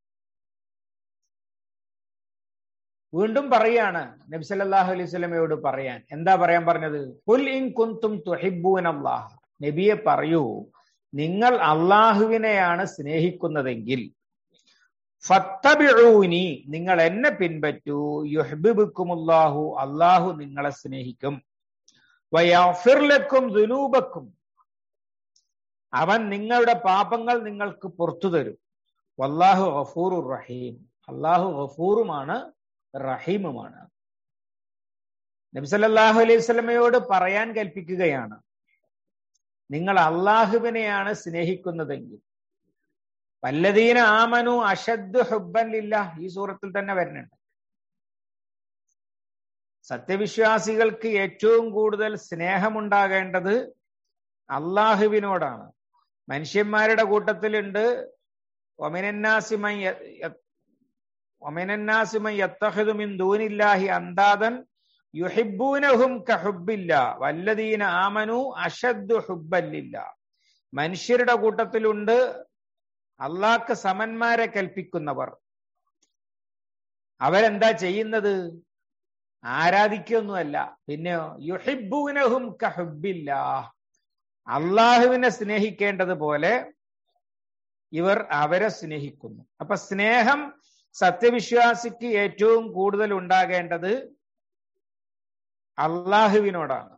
വീണ്ടും പറയാണ് നബി സല്ലല്ലാഹു അലൈഹി സ്വലമയോട് പറയാൻ എന്താ പറയാൻ പറഞ്ഞത് കുൽ ഇൻ കുന്തും തുഹിബ്ബൂന അല്ലാഹ നബിയെ പറയൂ നിങ്ങൾ അള്ളാഹുവിനെയാണ് സ്നേഹിക്കുന്നതെങ്കിൽ ഫത്തബിഊനി നിങ്ങൾ എന്നെ പിൻപറ്റൂ യുഹ്ബിബുക്കുമുല്ലാഹു അള്ളാഹു നിങ്ങളെ സ്നേഹിക്കും വയഫിർലക്കും ദുനൂബക്കും അവൻ നിങ്ങളുടെ പാപങ്ങൾ നിങ്ങൾക്ക് പുറത്തു തരും വല്ലാഹു ഗഫൂറുർ റഹീം അള്ളാഹു ഗഫൂറുമാണ് റഹീമുമാണ് നബിസല്ലാഹു അലൈഹി സ്വലമയോട് പറയാൻ കൽപ്പിക്കുകയാണ് നിങ്ങൾ അള്ളാഹുവിനെയാണ് സ്നേഹിക്കുന്നതെങ്കിൽ വല്ലദീന ആമനു അഷദ് ഹുബല്ലില്ല ഈ സൂറത്തിൽ തന്നെ വരുന്നുണ്ട് സത്യവിശ്വാസികൾക്ക് ഏറ്റവും കൂടുതൽ സ്നേഹമുണ്ടാകേണ്ടത് അള്ളാഹുവിനോടാണ് മനുഷ്യന്മാരുടെ കൂട്ടത്തിലുണ്ട് ഒമിനന്നാസിമൈ ഒമിനന്നാസിമൈ യത്തഹിദുമിൻ ദൂനില്ലാഹി അന്താദൻ യുഹിബൂനഹും കഹുബില്ല വല്ലദീന ആമനു അഷദ്ദു ഹുബല്ലില്ല മനുഷ്യരുടെ കൂട്ടത്തിലുണ്ട് അള്ളാഹ്ക്ക് സമന്മാരെ കൽപ്പിക്കുന്നവർ അവരെന്താ ചെയ്യുന്നത് ആരാധിക്കൊന്നുമല്ല പിന്നെയോ യുഹിബൂനഹും കഹുബില്ല അള്ളാഹുവിനെ സ്നേഹിക്കേണ്ടതുപോലെ ഇവർ അവരെ സ്നേഹിക്കുന്നു അപ്പൊ സ്നേഹം സത്യവിശ്വാസിക്ക് ഏറ്റവും കൂടുതൽ ഉണ്ടാകേണ്ടത് അള്ളാഹുവിനോടാണ്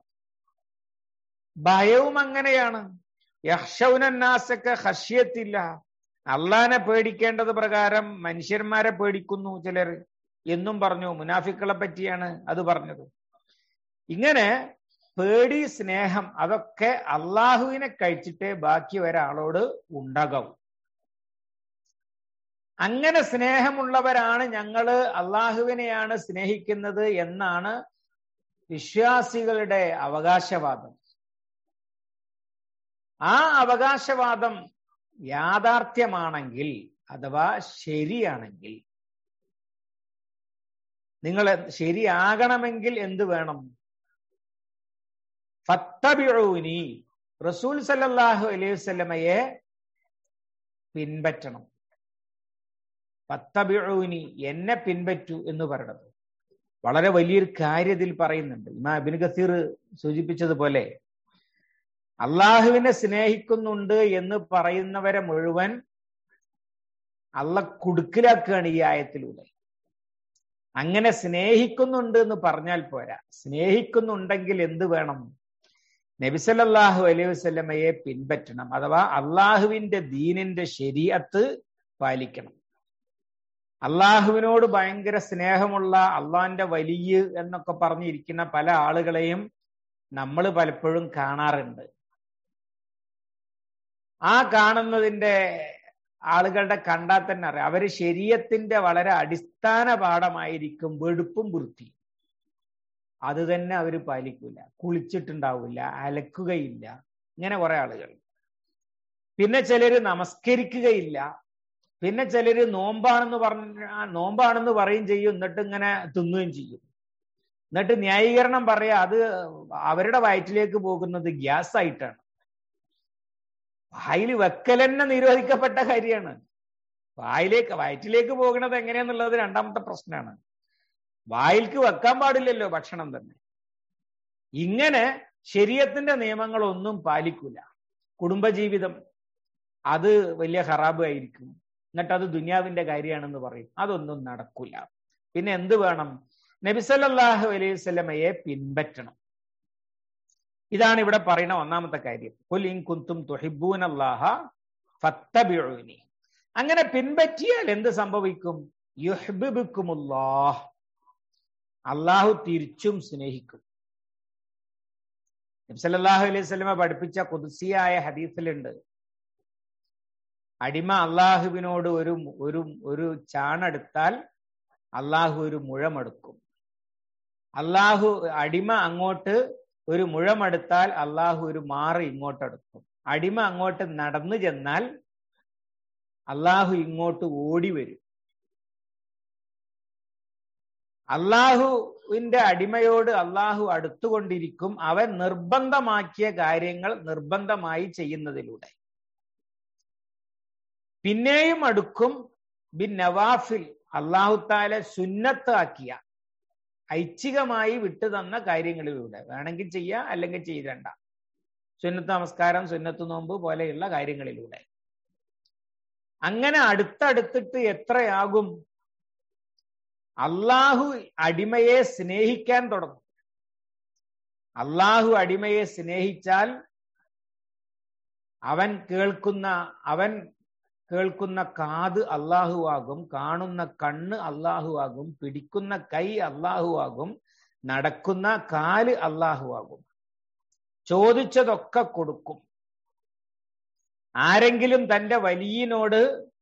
ഭയവും അങ്ങനെയാണ് യഹ്ഷൗനാസക്ക് ഹഷ്യത്തില്ല അള്ളാനെ പേടിക്കേണ്ടത് പ്രകാരം മനുഷ്യന്മാരെ പേടിക്കുന്നു ചിലർ എന്നും പറഞ്ഞു മുനാഫിക്കളെ പറ്റിയാണ് അത് പറഞ്ഞത് ഇങ്ങനെ പേടി സ്നേഹം അതൊക്കെ അള്ളാഹുവിനെ കഴിച്ചിട്ടേ ബാക്കി ഒരാളോട് ഉണ്ടാകാവൂ അങ്ങനെ സ്നേഹമുള്ളവരാണ് ഞങ്ങള് അള്ളാഹുവിനെയാണ് സ്നേഹിക്കുന്നത് എന്നാണ് വിശ്വാസികളുടെ അവകാശവാദം ആ അവകാശവാദം യാഥാർത്ഥ്യമാണെങ്കിൽ അഥവാ ശരിയാണെങ്കിൽ നിങ്ങൾ ശരിയാകണമെങ്കിൽ എന്ത് വേണം ഫത്തബിഴൂനി റസൂൽ സല്ലല്ലാഹു അലൈഹി വസല്ലമയെ പിൻപറ്റണം ഫത്തബിഴൂനി എന്നെ പിൻപറ്റൂ എന്ന് പറയണത് വളരെ വലിയൊരു കാര്യത്തിൽ പറയുന്നുണ്ട് ഇമാ അബിൻ ഗസീർ സൂചിപ്പിച്ചതുപോലെ അള്ളാഹുവിനെ സ്നേഹിക്കുന്നുണ്ട് എന്ന് പറയുന്നവരെ മുഴുവൻ അള്ള കുടുക്കിലാക്കുകയാണ് ഈ ആയത്തിലൂടെ അങ്ങനെ സ്നേഹിക്കുന്നുണ്ട് എന്ന് പറഞ്ഞാൽ പോരാ സ്നേഹിക്കുന്നുണ്ടെങ്കിൽ എന്ത് വേണം നബിസല്ലാഹു അലൈഹി വസ്ലമയെ പിൻപറ്റണം അഥവാ അള്ളാഹുവിന്റെ ദീനിന്റെ ശരീഅത്ത് പാലിക്കണം അള്ളാഹുവിനോട് ഭയങ്കര സ്നേഹമുള്ള അള്ളാന്റെ വലിയ എന്നൊക്കെ പറഞ്ഞിരിക്കുന്ന പല ആളുകളെയും നമ്മൾ പലപ്പോഴും കാണാറുണ്ട് ആ കാണുന്നതിന്റെ ആളുകളുടെ കണ്ടാൽ തന്നെ അറിയാം അവര് ശരീരത്തിന്റെ വളരെ അടിസ്ഥാന പാഠമായിരിക്കും വെടുപ്പും വൃത്തി അത് തന്നെ അവർ പാലിക്കൂല കുളിച്ചിട്ടുണ്ടാവില്ല അലക്കുകയില്ല ഇങ്ങനെ കുറെ ആളുകൾ പിന്നെ ചിലര് നമസ്കരിക്കുകയില്ല പിന്നെ ചിലര് നോമ്പാണെന്ന് പറഞ്ഞ നോമ്പാണെന്ന് പറയും ചെയ്യും എന്നിട്ട് ഇങ്ങനെ തിന്നുകയും ചെയ്യും എന്നിട്ട് ന്യായീകരണം പറയാ അത് അവരുടെ വയറ്റിലേക്ക് പോകുന്നത് ഗ്യാസ് ആയിട്ടാണ് വായിൽ വെക്കലെന്നെ നിരോധിക്കപ്പെട്ട കാര്യമാണ് വായിലേക്ക് വയറ്റിലേക്ക് പോകുന്നത് എങ്ങനെയാന്നുള്ളത് രണ്ടാമത്തെ പ്രശ്നമാണ് വായിൽക്ക് വെക്കാൻ പാടില്ലല്ലോ ഭക്ഷണം തന്നെ ഇങ്ങനെ ശരീരത്തിന്റെ നിയമങ്ങളൊന്നും പാലിക്കൂല കുടുംബജീവിതം അത് വലിയ ഹറാബ് ആയിരിക്കും എന്നിട്ട് അത് ദുനിയാവിന്റെ കാര്യമാണെന്ന് പറയും അതൊന്നും നടക്കൂല പിന്നെ എന്ത് വേണം നബിസല്ലാഹു അലൈഹി സ്വലമയെ പിൻപറ്റണം ഇതാണ് ഇവിടെ പറയുന്ന ഒന്നാമത്തെ കാര്യം കുലിൻ കുന്തും തുഹിബൂൻ അള്ളാഹ ഫത്തബിഉനി അങ്ങനെ പിൻപറ്റിയാൽ എന്ത് സംഭവിക്കും യുഹ്ബിബുക്കുമുല്ലാഹ് അള്ളാഹു തിരിച്ചും സ്നേഹിക്കും നബ്സല്ലാഹു അലൈഹി സ്വലമ പഠിപ്പിച്ച കുതിസിയായ ഹദീസിലുണ്ട് അടിമ അള്ളാഹുവിനോട് ഒരു ഒരു ഒരു ചാണെടുത്താൽ അള്ളാഹു ഒരു മുഴമെടുക്കും അള്ളാഹു അടിമ അങ്ങോട്ട് ഒരു മുഴമെടുത്താൽ അള്ളാഹു ഒരു മാറ് ഇങ്ങോട്ടെടുക്കും അടിമ അങ്ങോട്ട് നടന്നു ചെന്നാൽ അള്ളാഹു ഇങ്ങോട്ട് ഓടി വരും അള്ളാഹുവിന്റെ അടിമയോട് അള്ളാഹു അടുത്തുകൊണ്ടിരിക്കും അവൻ നിർബന്ധമാക്കിയ കാര്യങ്ങൾ നിർബന്ധമായി ചെയ്യുന്നതിലൂടെ പിന്നെയും അടുക്കും ബിൻ നവാഫിൽ അള്ളാഹുത്താലെ സുന്നത്താക്കിയ ഐച്ഛികമായി വിട്ടു തന്ന കാര്യങ്ങളിലൂടെ വേണമെങ്കിൽ ചെയ്യാം അല്ലെങ്കിൽ ചെയ്തണ്ട സുന്നത്ത് നമസ്കാരം സുന്നത്ത് നോമ്പ് പോലെയുള്ള കാര്യങ്ങളിലൂടെ അങ്ങനെ അടുത്തടുത്തിട്ട് എത്രയാകും അള്ളാഹു അടിമയെ സ്നേഹിക്കാൻ തുടങ്ങും അള്ളാഹു അടിമയെ സ്നേഹിച്ചാൽ അവൻ കേൾക്കുന്ന അവൻ കേൾക്കുന്ന കാത് അള്ളാഹുവാകും കാണുന്ന കണ്ണ് അള്ളാഹുവാകും പിടിക്കുന്ന കൈ അള്ളാഹുവാകും നടക്കുന്ന കാല് അള്ളാഹുവാകും ചോദിച്ചതൊക്കെ കൊടുക്കും ആരെങ്കിലും തന്റെ വലിയനോട്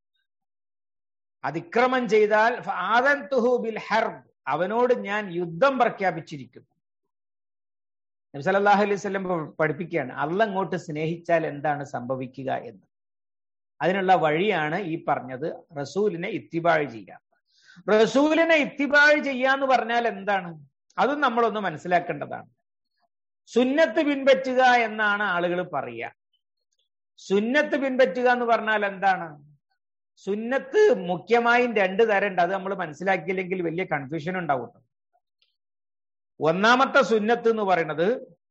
അതിക്രമം ചെയ്താൽ ഫആദൻതുഹു ബിൽ ഹർബ് അവനോട് ഞാൻ യുദ്ധം പ്രഖ്യാപിച്ചിരിക്കുന്നു നബി സല്ലല്ലാഹു അലൈഹി വസല്ലം പഠിപ്പിക്കുകയാണ് അല്ല അങ്ങോട്ട് സ്നേഹിച്ചാൽ എന്താണ് സംഭവിക്കുക എന്ന് അതിനുള്ള വഴിയാണ് ഈ പറഞ്ഞത് റസൂലിനെ ഇത്തിബാഴ് ചെയ്യുക റസൂലിനെ ഇത്തിബാഴ് ചെയ്യാന്ന് പറഞ്ഞാൽ എന്താണ് അതും നമ്മളൊന്ന് മനസ്സിലാക്കേണ്ടതാണ് സുന്നത്ത് പിൻപറ്റുക എന്നാണ് ആളുകൾ പറയുക സുന്നത്ത് പിൻപറ്റുക എന്ന് പറഞ്ഞാൽ എന്താണ് സുന്നത്ത് മുഖ്യമായും രണ്ട് തരമുണ്ട് അത് നമ്മൾ മനസ്സിലാക്കിയില്ലെങ്കിൽ വലിയ കൺഫ്യൂഷൻ ഉണ്ടാവും ഒന്നാമത്തെ സുന്നത്ത് എന്ന് പറയുന്നത്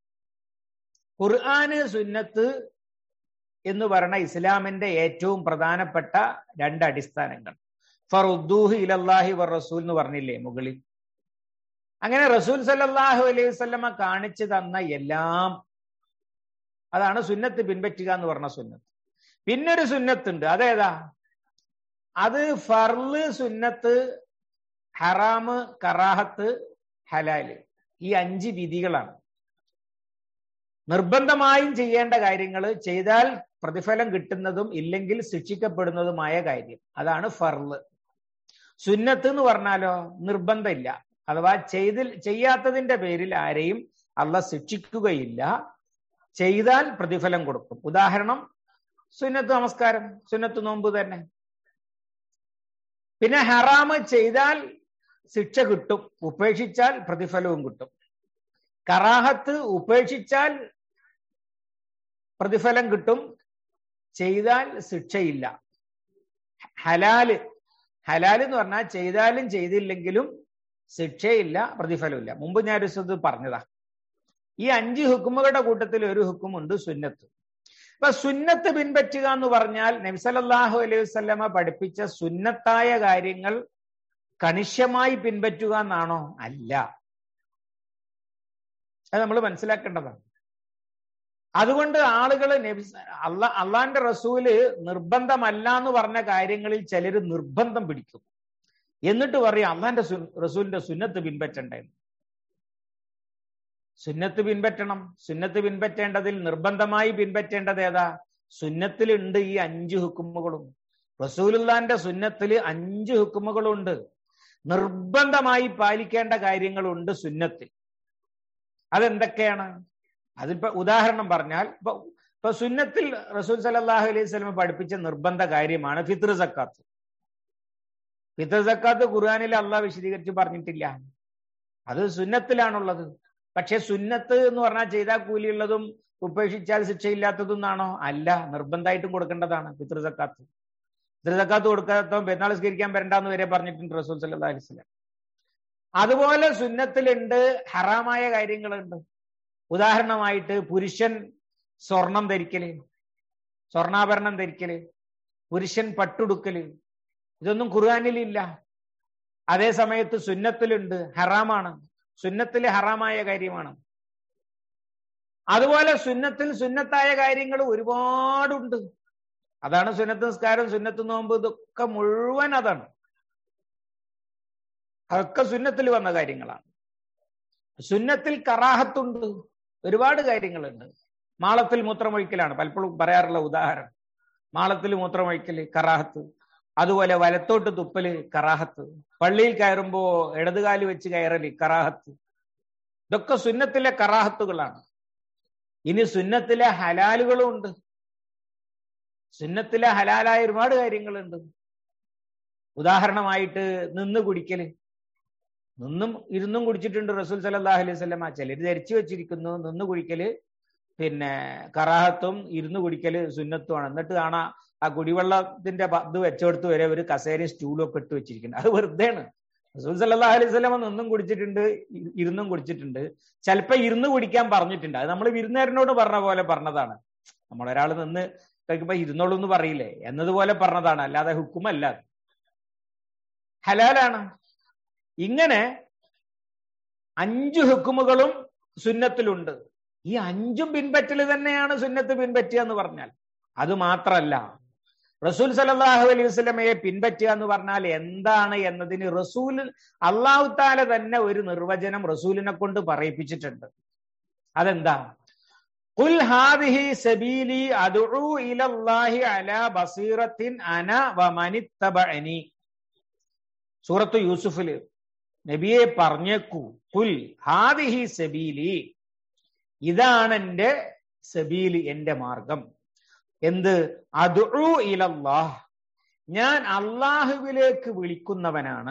ഖുർആന് സുന്നത്ത് എന്ന് പറയുന്ന ഇസ്ലാമിന്റെ ഏറ്റവും പ്രധാനപ്പെട്ട രണ്ട് അടിസ്ഥാനങ്ങൾ ഫറുദ്ദൂഹ് ഇലല്ലാഹി വർ റസൂൽ എന്ന് പറഞ്ഞില്ലേ മുകളിൽ അങ്ങനെ റസൂൽ സല്ലല്ലാഹു അലൈഹി വസല്ലമ കാണിച്ചു തന്ന എല്ലാം അതാണ് സുന്നത്ത് പിൻപറ്റുക എന്ന് പറഞ്ഞ സുന്നത്ത് പിന്നൊരു സുന്നത്തുണ്ട് അതേതാ അത് ഫർള് സുന്നത്ത് ഹറാമ് കറാഹത്ത് ഹലാല് ഈ അഞ്ച് വിധികളാണ് നിർബന്ധമായും ചെയ്യേണ്ട കാര്യങ്ങൾ ചെയ്താൽ പ്രതിഫലം കിട്ടുന്നതും ഇല്ലെങ്കിൽ ശിക്ഷിക്കപ്പെടുന്നതുമായ കാര്യം അതാണ് ഫർള് സുന്നത്ത് എന്ന് പറഞ്ഞാലോ നിർബന്ധമില്ല അഥവാ ചെയ്തിൽ ചെയ്യാത്തതിന്റെ പേരിൽ ആരെയും അല്ല ശിക്ഷിക്കുകയില്ല ചെയ്താൽ പ്രതിഫലം കൊടുക്കും ഉദാഹരണം സുന്നത്ത് നമസ്കാരം സുന്നത്ത് നോമ്പ് തന്നെ പിന്നെ ഹറാമ് ചെയ്താൽ ശിക്ഷ കിട്ടും ഉപേക്ഷിച്ചാൽ പ്രതിഫലവും കിട്ടും കറാഹത്ത് ഉപേക്ഷിച്ചാൽ പ്രതിഫലം കിട്ടും ചെയ്താൽ ശിക്ഷയില്ല ഹലാല് ഹലാല് എന്ന് പറഞ്ഞാൽ ചെയ്താലും ചെയ്തില്ലെങ്കിലും ശിക്ഷയില്ല പ്രതിഫലമില്ല മുമ്പ് ഞാൻ ഒരു സ്ഥലത്ത് പറഞ്ഞതാ ഈ അഞ്ച് ഹുക്കുമുകളുടെ കൂട്ടത്തിൽ ഒരു ഹുക്കുമുണ്ട് സുന്നത്ത് അപ്പൊ സുന്നത്ത് പിൻപറ്റുക എന്ന് പറഞ്ഞാൽ നബ്സലല്ലാഹു അലൈഹി വസ്ലമ പഠിപ്പിച്ച സുന്നത്തായ കാര്യങ്ങൾ കണിശമായി പിൻപറ്റുക എന്നാണോ അല്ല അത് നമ്മൾ മനസ്സിലാക്കേണ്ടതാണ് അതുകൊണ്ട് ആളുകൾ നബി അല്ല അള്ളാന്റെ റസൂല് നിർബന്ധമല്ല എന്ന് പറഞ്ഞ കാര്യങ്ങളിൽ ചിലർ നിർബന്ധം പിടിക്കും എന്നിട്ട് പറയും അള്ളാന്റെ റസൂലിന്റെ സുന്നത്ത് പിൻപറ്റണ്ടേ സുന്നത്ത് പിൻപറ്റണം സുന്നത്ത് പിൻപറ്റേണ്ടതിൽ നിർബന്ധമായി പിൻപറ്റേണ്ടത് ഏതാ സുന്നത്തിലുണ്ട് ഈ അഞ്ച് ഹുക്കുമുകളും റസൂലുല്ലാന്റെ സുന്നത്തിൽ അഞ്ച് ഹുക്കുമുകളുണ്ട് നിർബന്ധമായി പാലിക്കേണ്ട കാര്യങ്ങളുണ്ട് സുന്നത്തിൽ അതെന്തൊക്കെയാണ് അതിപ്പോ ഉദാഹരണം പറഞ്ഞാൽ ഇപ്പൊ ഇപ്പൊ സുന്നത്തിൽ റസൂൽ സലാഹു അലൈഹി സ്വലമ പഠിപ്പിച്ച നിർബന്ധ കാര്യമാണ് ഫിത്ർ സക്കാത്ത് ഫിത്ർ സക്കാത്ത് ഖുർആാനിൽ അള്ളാഹ് വിശദീകരിച്ച് പറഞ്ഞിട്ടില്ല അത് സുന്നത്തിലാണുള്ളത് പക്ഷെ സുന്നത്ത് എന്ന് പറഞ്ഞാൽ ചെയ്താൽ കൂലിയുള്ളതും ഉപേക്ഷിച്ചാൽ ശിക്ഷയില്ലാത്തതും എന്നാണോ അല്ല നിർബന്ധമായിട്ടും കൊടുക്കേണ്ടതാണ് ഫിത്ർ സക്കാത്ത് ഫിത്ർ സക്കാത്ത് കൊടുക്കാത്ത പെരുന്നാൾ സ്കരിക്കാൻ വരണ്ടെന്ന് വരെ പറഞ്ഞിട്ടുണ്ട് റസൂൽ സല്ലാ അലൈഹി സ്വലം അതുപോലെ സുന്നത്തിലുണ്ട് ഹറാമായ കാര്യങ്ങളുണ്ട് ഉദാഹരണമായിട്ട് പുരുഷൻ സ്വർണം ധരിക്കല് സ്വർണ്ണാഭരണം ധരിക്കല് പുരുഷൻ പട്ടുടുക്കല് ഇതൊന്നും ഖുർആാനിലില്ല അതേ സമയത്ത് സുന്നത്തിലുണ്ട് ഹറാമാണ് സുന്നത്തിൽ ഹറാമായ കാര്യമാണ് അതുപോലെ സുന്നത്തിൽ സുന്നത്തായ കാര്യങ്ങൾ ഒരുപാടുണ്ട് അതാണ് സുന്നത്ത് നിസ്കാരം സുന്നത്ത് നോമ്പ് ഇതൊക്കെ മുഴുവൻ അതാണ് അതൊക്കെ സുന്നത്തിൽ വന്ന കാര്യങ്ങളാണ് സുന്നത്തിൽ കറാഹത്തുണ്ട് ഒരുപാട് കാര്യങ്ങളുണ്ട് മാളത്തിൽ മൂത്രമൊഴിക്കലാണ് പലപ്പോഴും പറയാറുള്ള ഉദാഹരണം മാളത്തിൽ മൂത്രമൊഴിക്കല് കറാഹത്ത് അതുപോലെ വലത്തോട്ട് തുപ്പല് കറാഹത്ത് പള്ളിയിൽ കയറുമ്പോ ഇടതുകാല് വെച്ച് കയറല് കറാഹത്ത് ഇതൊക്കെ സുന്നത്തിലെ കറാഹത്തുകളാണ് ഇനി സുന്നത്തിലെ ഹലാലുകളും ഉണ്ട് സുന്നത്തിലെ ഹലാലായ ഒരുപാട് കാര്യങ്ങളുണ്ട് ഉദാഹരണമായിട്ട് നിന്ന് കുടിക്കല് നിന്നും ഇരുന്നും കുടിച്ചിട്ടുണ്ട് റസൂൽ സലാഹു അലൈഹി സ്വലമ ചിലർ ധരിച്ചു വെച്ചിരിക്കുന്നു നിന്ന് കുടിക്കല് പിന്നെ കറാഹത്തും ഇരുന്ന് കുടിക്കല് സുന്നത്തുമാണ് എന്നിട്ട് കാണാ ആ കുടിവെള്ളത്തിന്റെ ഇത് വെച്ചെടുത്ത് വരെ ഒരു കസേരയും സ്റ്റൂളും ഒക്കെ ഇട്ട് വെച്ചിരിക്കുന്നത് അത് വെറുതെയാണ് റസൂൽ സല്ലാഹു അലൈഹി സ്വലമ നിന്നും കുടിച്ചിട്ടുണ്ട് ഇരുന്നും കുടിച്ചിട്ടുണ്ട് ചിലപ്പോ ഇരുന്ന് കുടിക്കാൻ പറഞ്ഞിട്ടുണ്ട് അത് നമ്മൾ വിരുന്നുകാരനോട് പറഞ്ഞ പോലെ പറഞ്ഞതാണ് നമ്മൾ ഒരാൾ നിന്ന് കഴിക്കുമ്പോ ഇരുന്നോളൂ എന്ന് പറയില്ലേ എന്നതുപോലെ പറഞ്ഞതാണ് അല്ലാതെ ഹുക്കുമല്ല ഹലാലാണ് ഇങ്ങനെ അഞ്ചു ഹുക്കുമുകളും സുന്നത്തിലുണ്ട് ഈ അഞ്ചും പിൻപറ്റൽ തന്നെയാണ് സുന്നത്ത് പിൻപറ്റുക എന്ന് പറഞ്ഞാൽ അത് മാത്രല്ല റസൂൽ സലാഹു അലൈഹി വസ്ലമയെ പിൻപറ്റുക എന്ന് പറഞ്ഞാൽ എന്താണ് എന്നതിന് റസൂൽ അള്ളാഹു താല തന്നെ ഒരു നിർവചനം റസൂലിനെ കൊണ്ട് പറയിപ്പിച്ചിട്ടുണ്ട് അതെന്താ ഖുൽ ഹാദിഹി സബീലി അദ്ഉ ഇലല്ലാഹി അലാ ബസീറത്തിൻ അന വ മനിത്തബഅനി സൂറത്ത് യൂസുഫില് നബിയെ പറഞ്ഞേക്കൂ കുൽ ഹാദിഹി സബീലി ഇതാണ് എന്റെ സബീലി എന്റെ മാർഗം എന്ത് അദുഉ ഇലല്ലാഹ് ഞാൻ അള്ളാഹുവിലേക്ക് വിളിക്കുന്നവനാണ്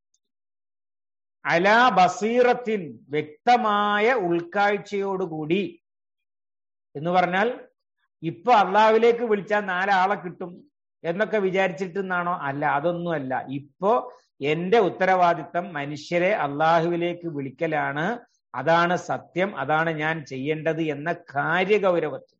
അലാ ബസീറത്തിൻ വ്യക്തമായ ഉൾക്കാഴ്ചയോടുകൂടി എന്ന് പറഞ്ഞാൽ ഇപ്പൊ അള്ളാഹുവിലേക്ക് വിളിച്ചാൽ നാലാളെ കിട്ടും എന്നൊക്കെ വിചാരിച്ചിട്ടെന്നാണോ അല്ല അതൊന്നുമല്ല ഇപ്പോ എന്റെ ഉത്തരവാദിത്തം മനുഷ്യരെ അള്ളാഹുവിലേക്ക് വിളിക്കലാണ് അതാണ് സത്യം അതാണ് ഞാൻ ചെയ്യേണ്ടത് എന്ന കാര്യഗൗരവത്തിൽ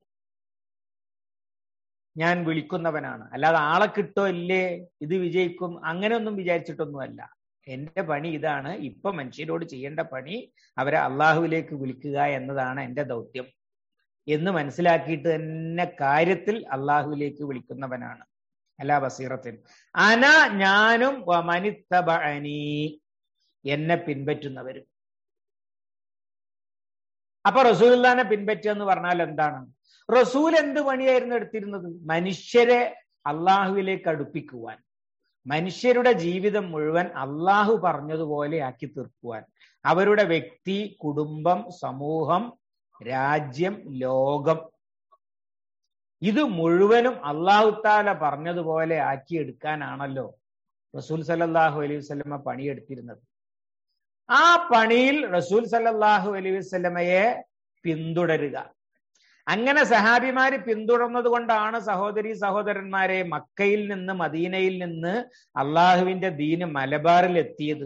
ഞാൻ വിളിക്കുന്നവനാണ് അല്ലാതെ ആളെ കിട്ടോ ഇല്ലേ ഇത് വിജയിക്കും അങ്ങനെയൊന്നും വിചാരിച്ചിട്ടൊന്നുമല്ല എന്റെ പണി ഇതാണ് ഇപ്പൊ മനുഷ്യരോട് ചെയ്യേണ്ട പണി അവരെ അള്ളാഹുവിലേക്ക് വിളിക്കുക എന്നതാണ് എന്റെ ദൗത്യം എന്ന് മനസ്സിലാക്കിയിട്ട് തന്നെ കാര്യത്തിൽ അള്ളാഹുവിലേക്ക് വിളിക്കുന്നവനാണ് അലാ ബസീറത്തിൻ അന ഞാനും മനിത്തബഅനി എന്നെ പിൻപറ്റുന്നവരും അപ്പൊ റസൂലുള്ളാനെ പിൻപറ്റുക എന്ന് പറഞ്ഞാൽ എന്താണ് റസൂൽ എന്ത് പണിയായിരുന്നു എടുത്തിരുന്നത് മനുഷ്യരെ അള്ളാഹുവിലേക്ക് അടുപ്പിക്കുവാൻ മനുഷ്യരുടെ ജീവിതം മുഴുവൻ അള്ളാഹു പറഞ്ഞതുപോലെ ആക്കി തീർക്കുവാൻ അവരുടെ വ്യക്തി കുടുംബം സമൂഹം രാജ്യം ലോകം ഇത് മുഴുവനും അള്ളാഹുത്താല പറഞ്ഞതുപോലെ ആക്കിയെടുക്കാനാണല്ലോ റസൂൽ സല്ലാഹു അലൈഹി വസ്ലമ പണിയെടുത്തിരുന്നത് ആ പണിയിൽ റസൂൽ സല്ലാഹു അലൈഹി വസ്ലമയെ പിന്തുടരുക അങ്ങനെ സഹാബിമാര് പിന്തുടർന്നത് കൊണ്ടാണ് സഹോദരി സഹോദരന്മാരെ മക്കയിൽ നിന്ന് മദീനയിൽ നിന്ന് അള്ളാഹുവിന്റെ ദീന് മലബാറിൽ എത്തിയത്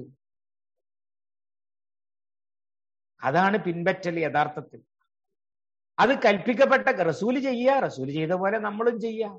അതാണ് പിൻപറ്റൽ യഥാർത്ഥത്തിൽ അത് കൽപ്പിക്കപ്പെട്ട റസൂല് ചെയ്യുക റസൂല് ചെയ്ത പോലെ നമ്മളും ചെയ്യാം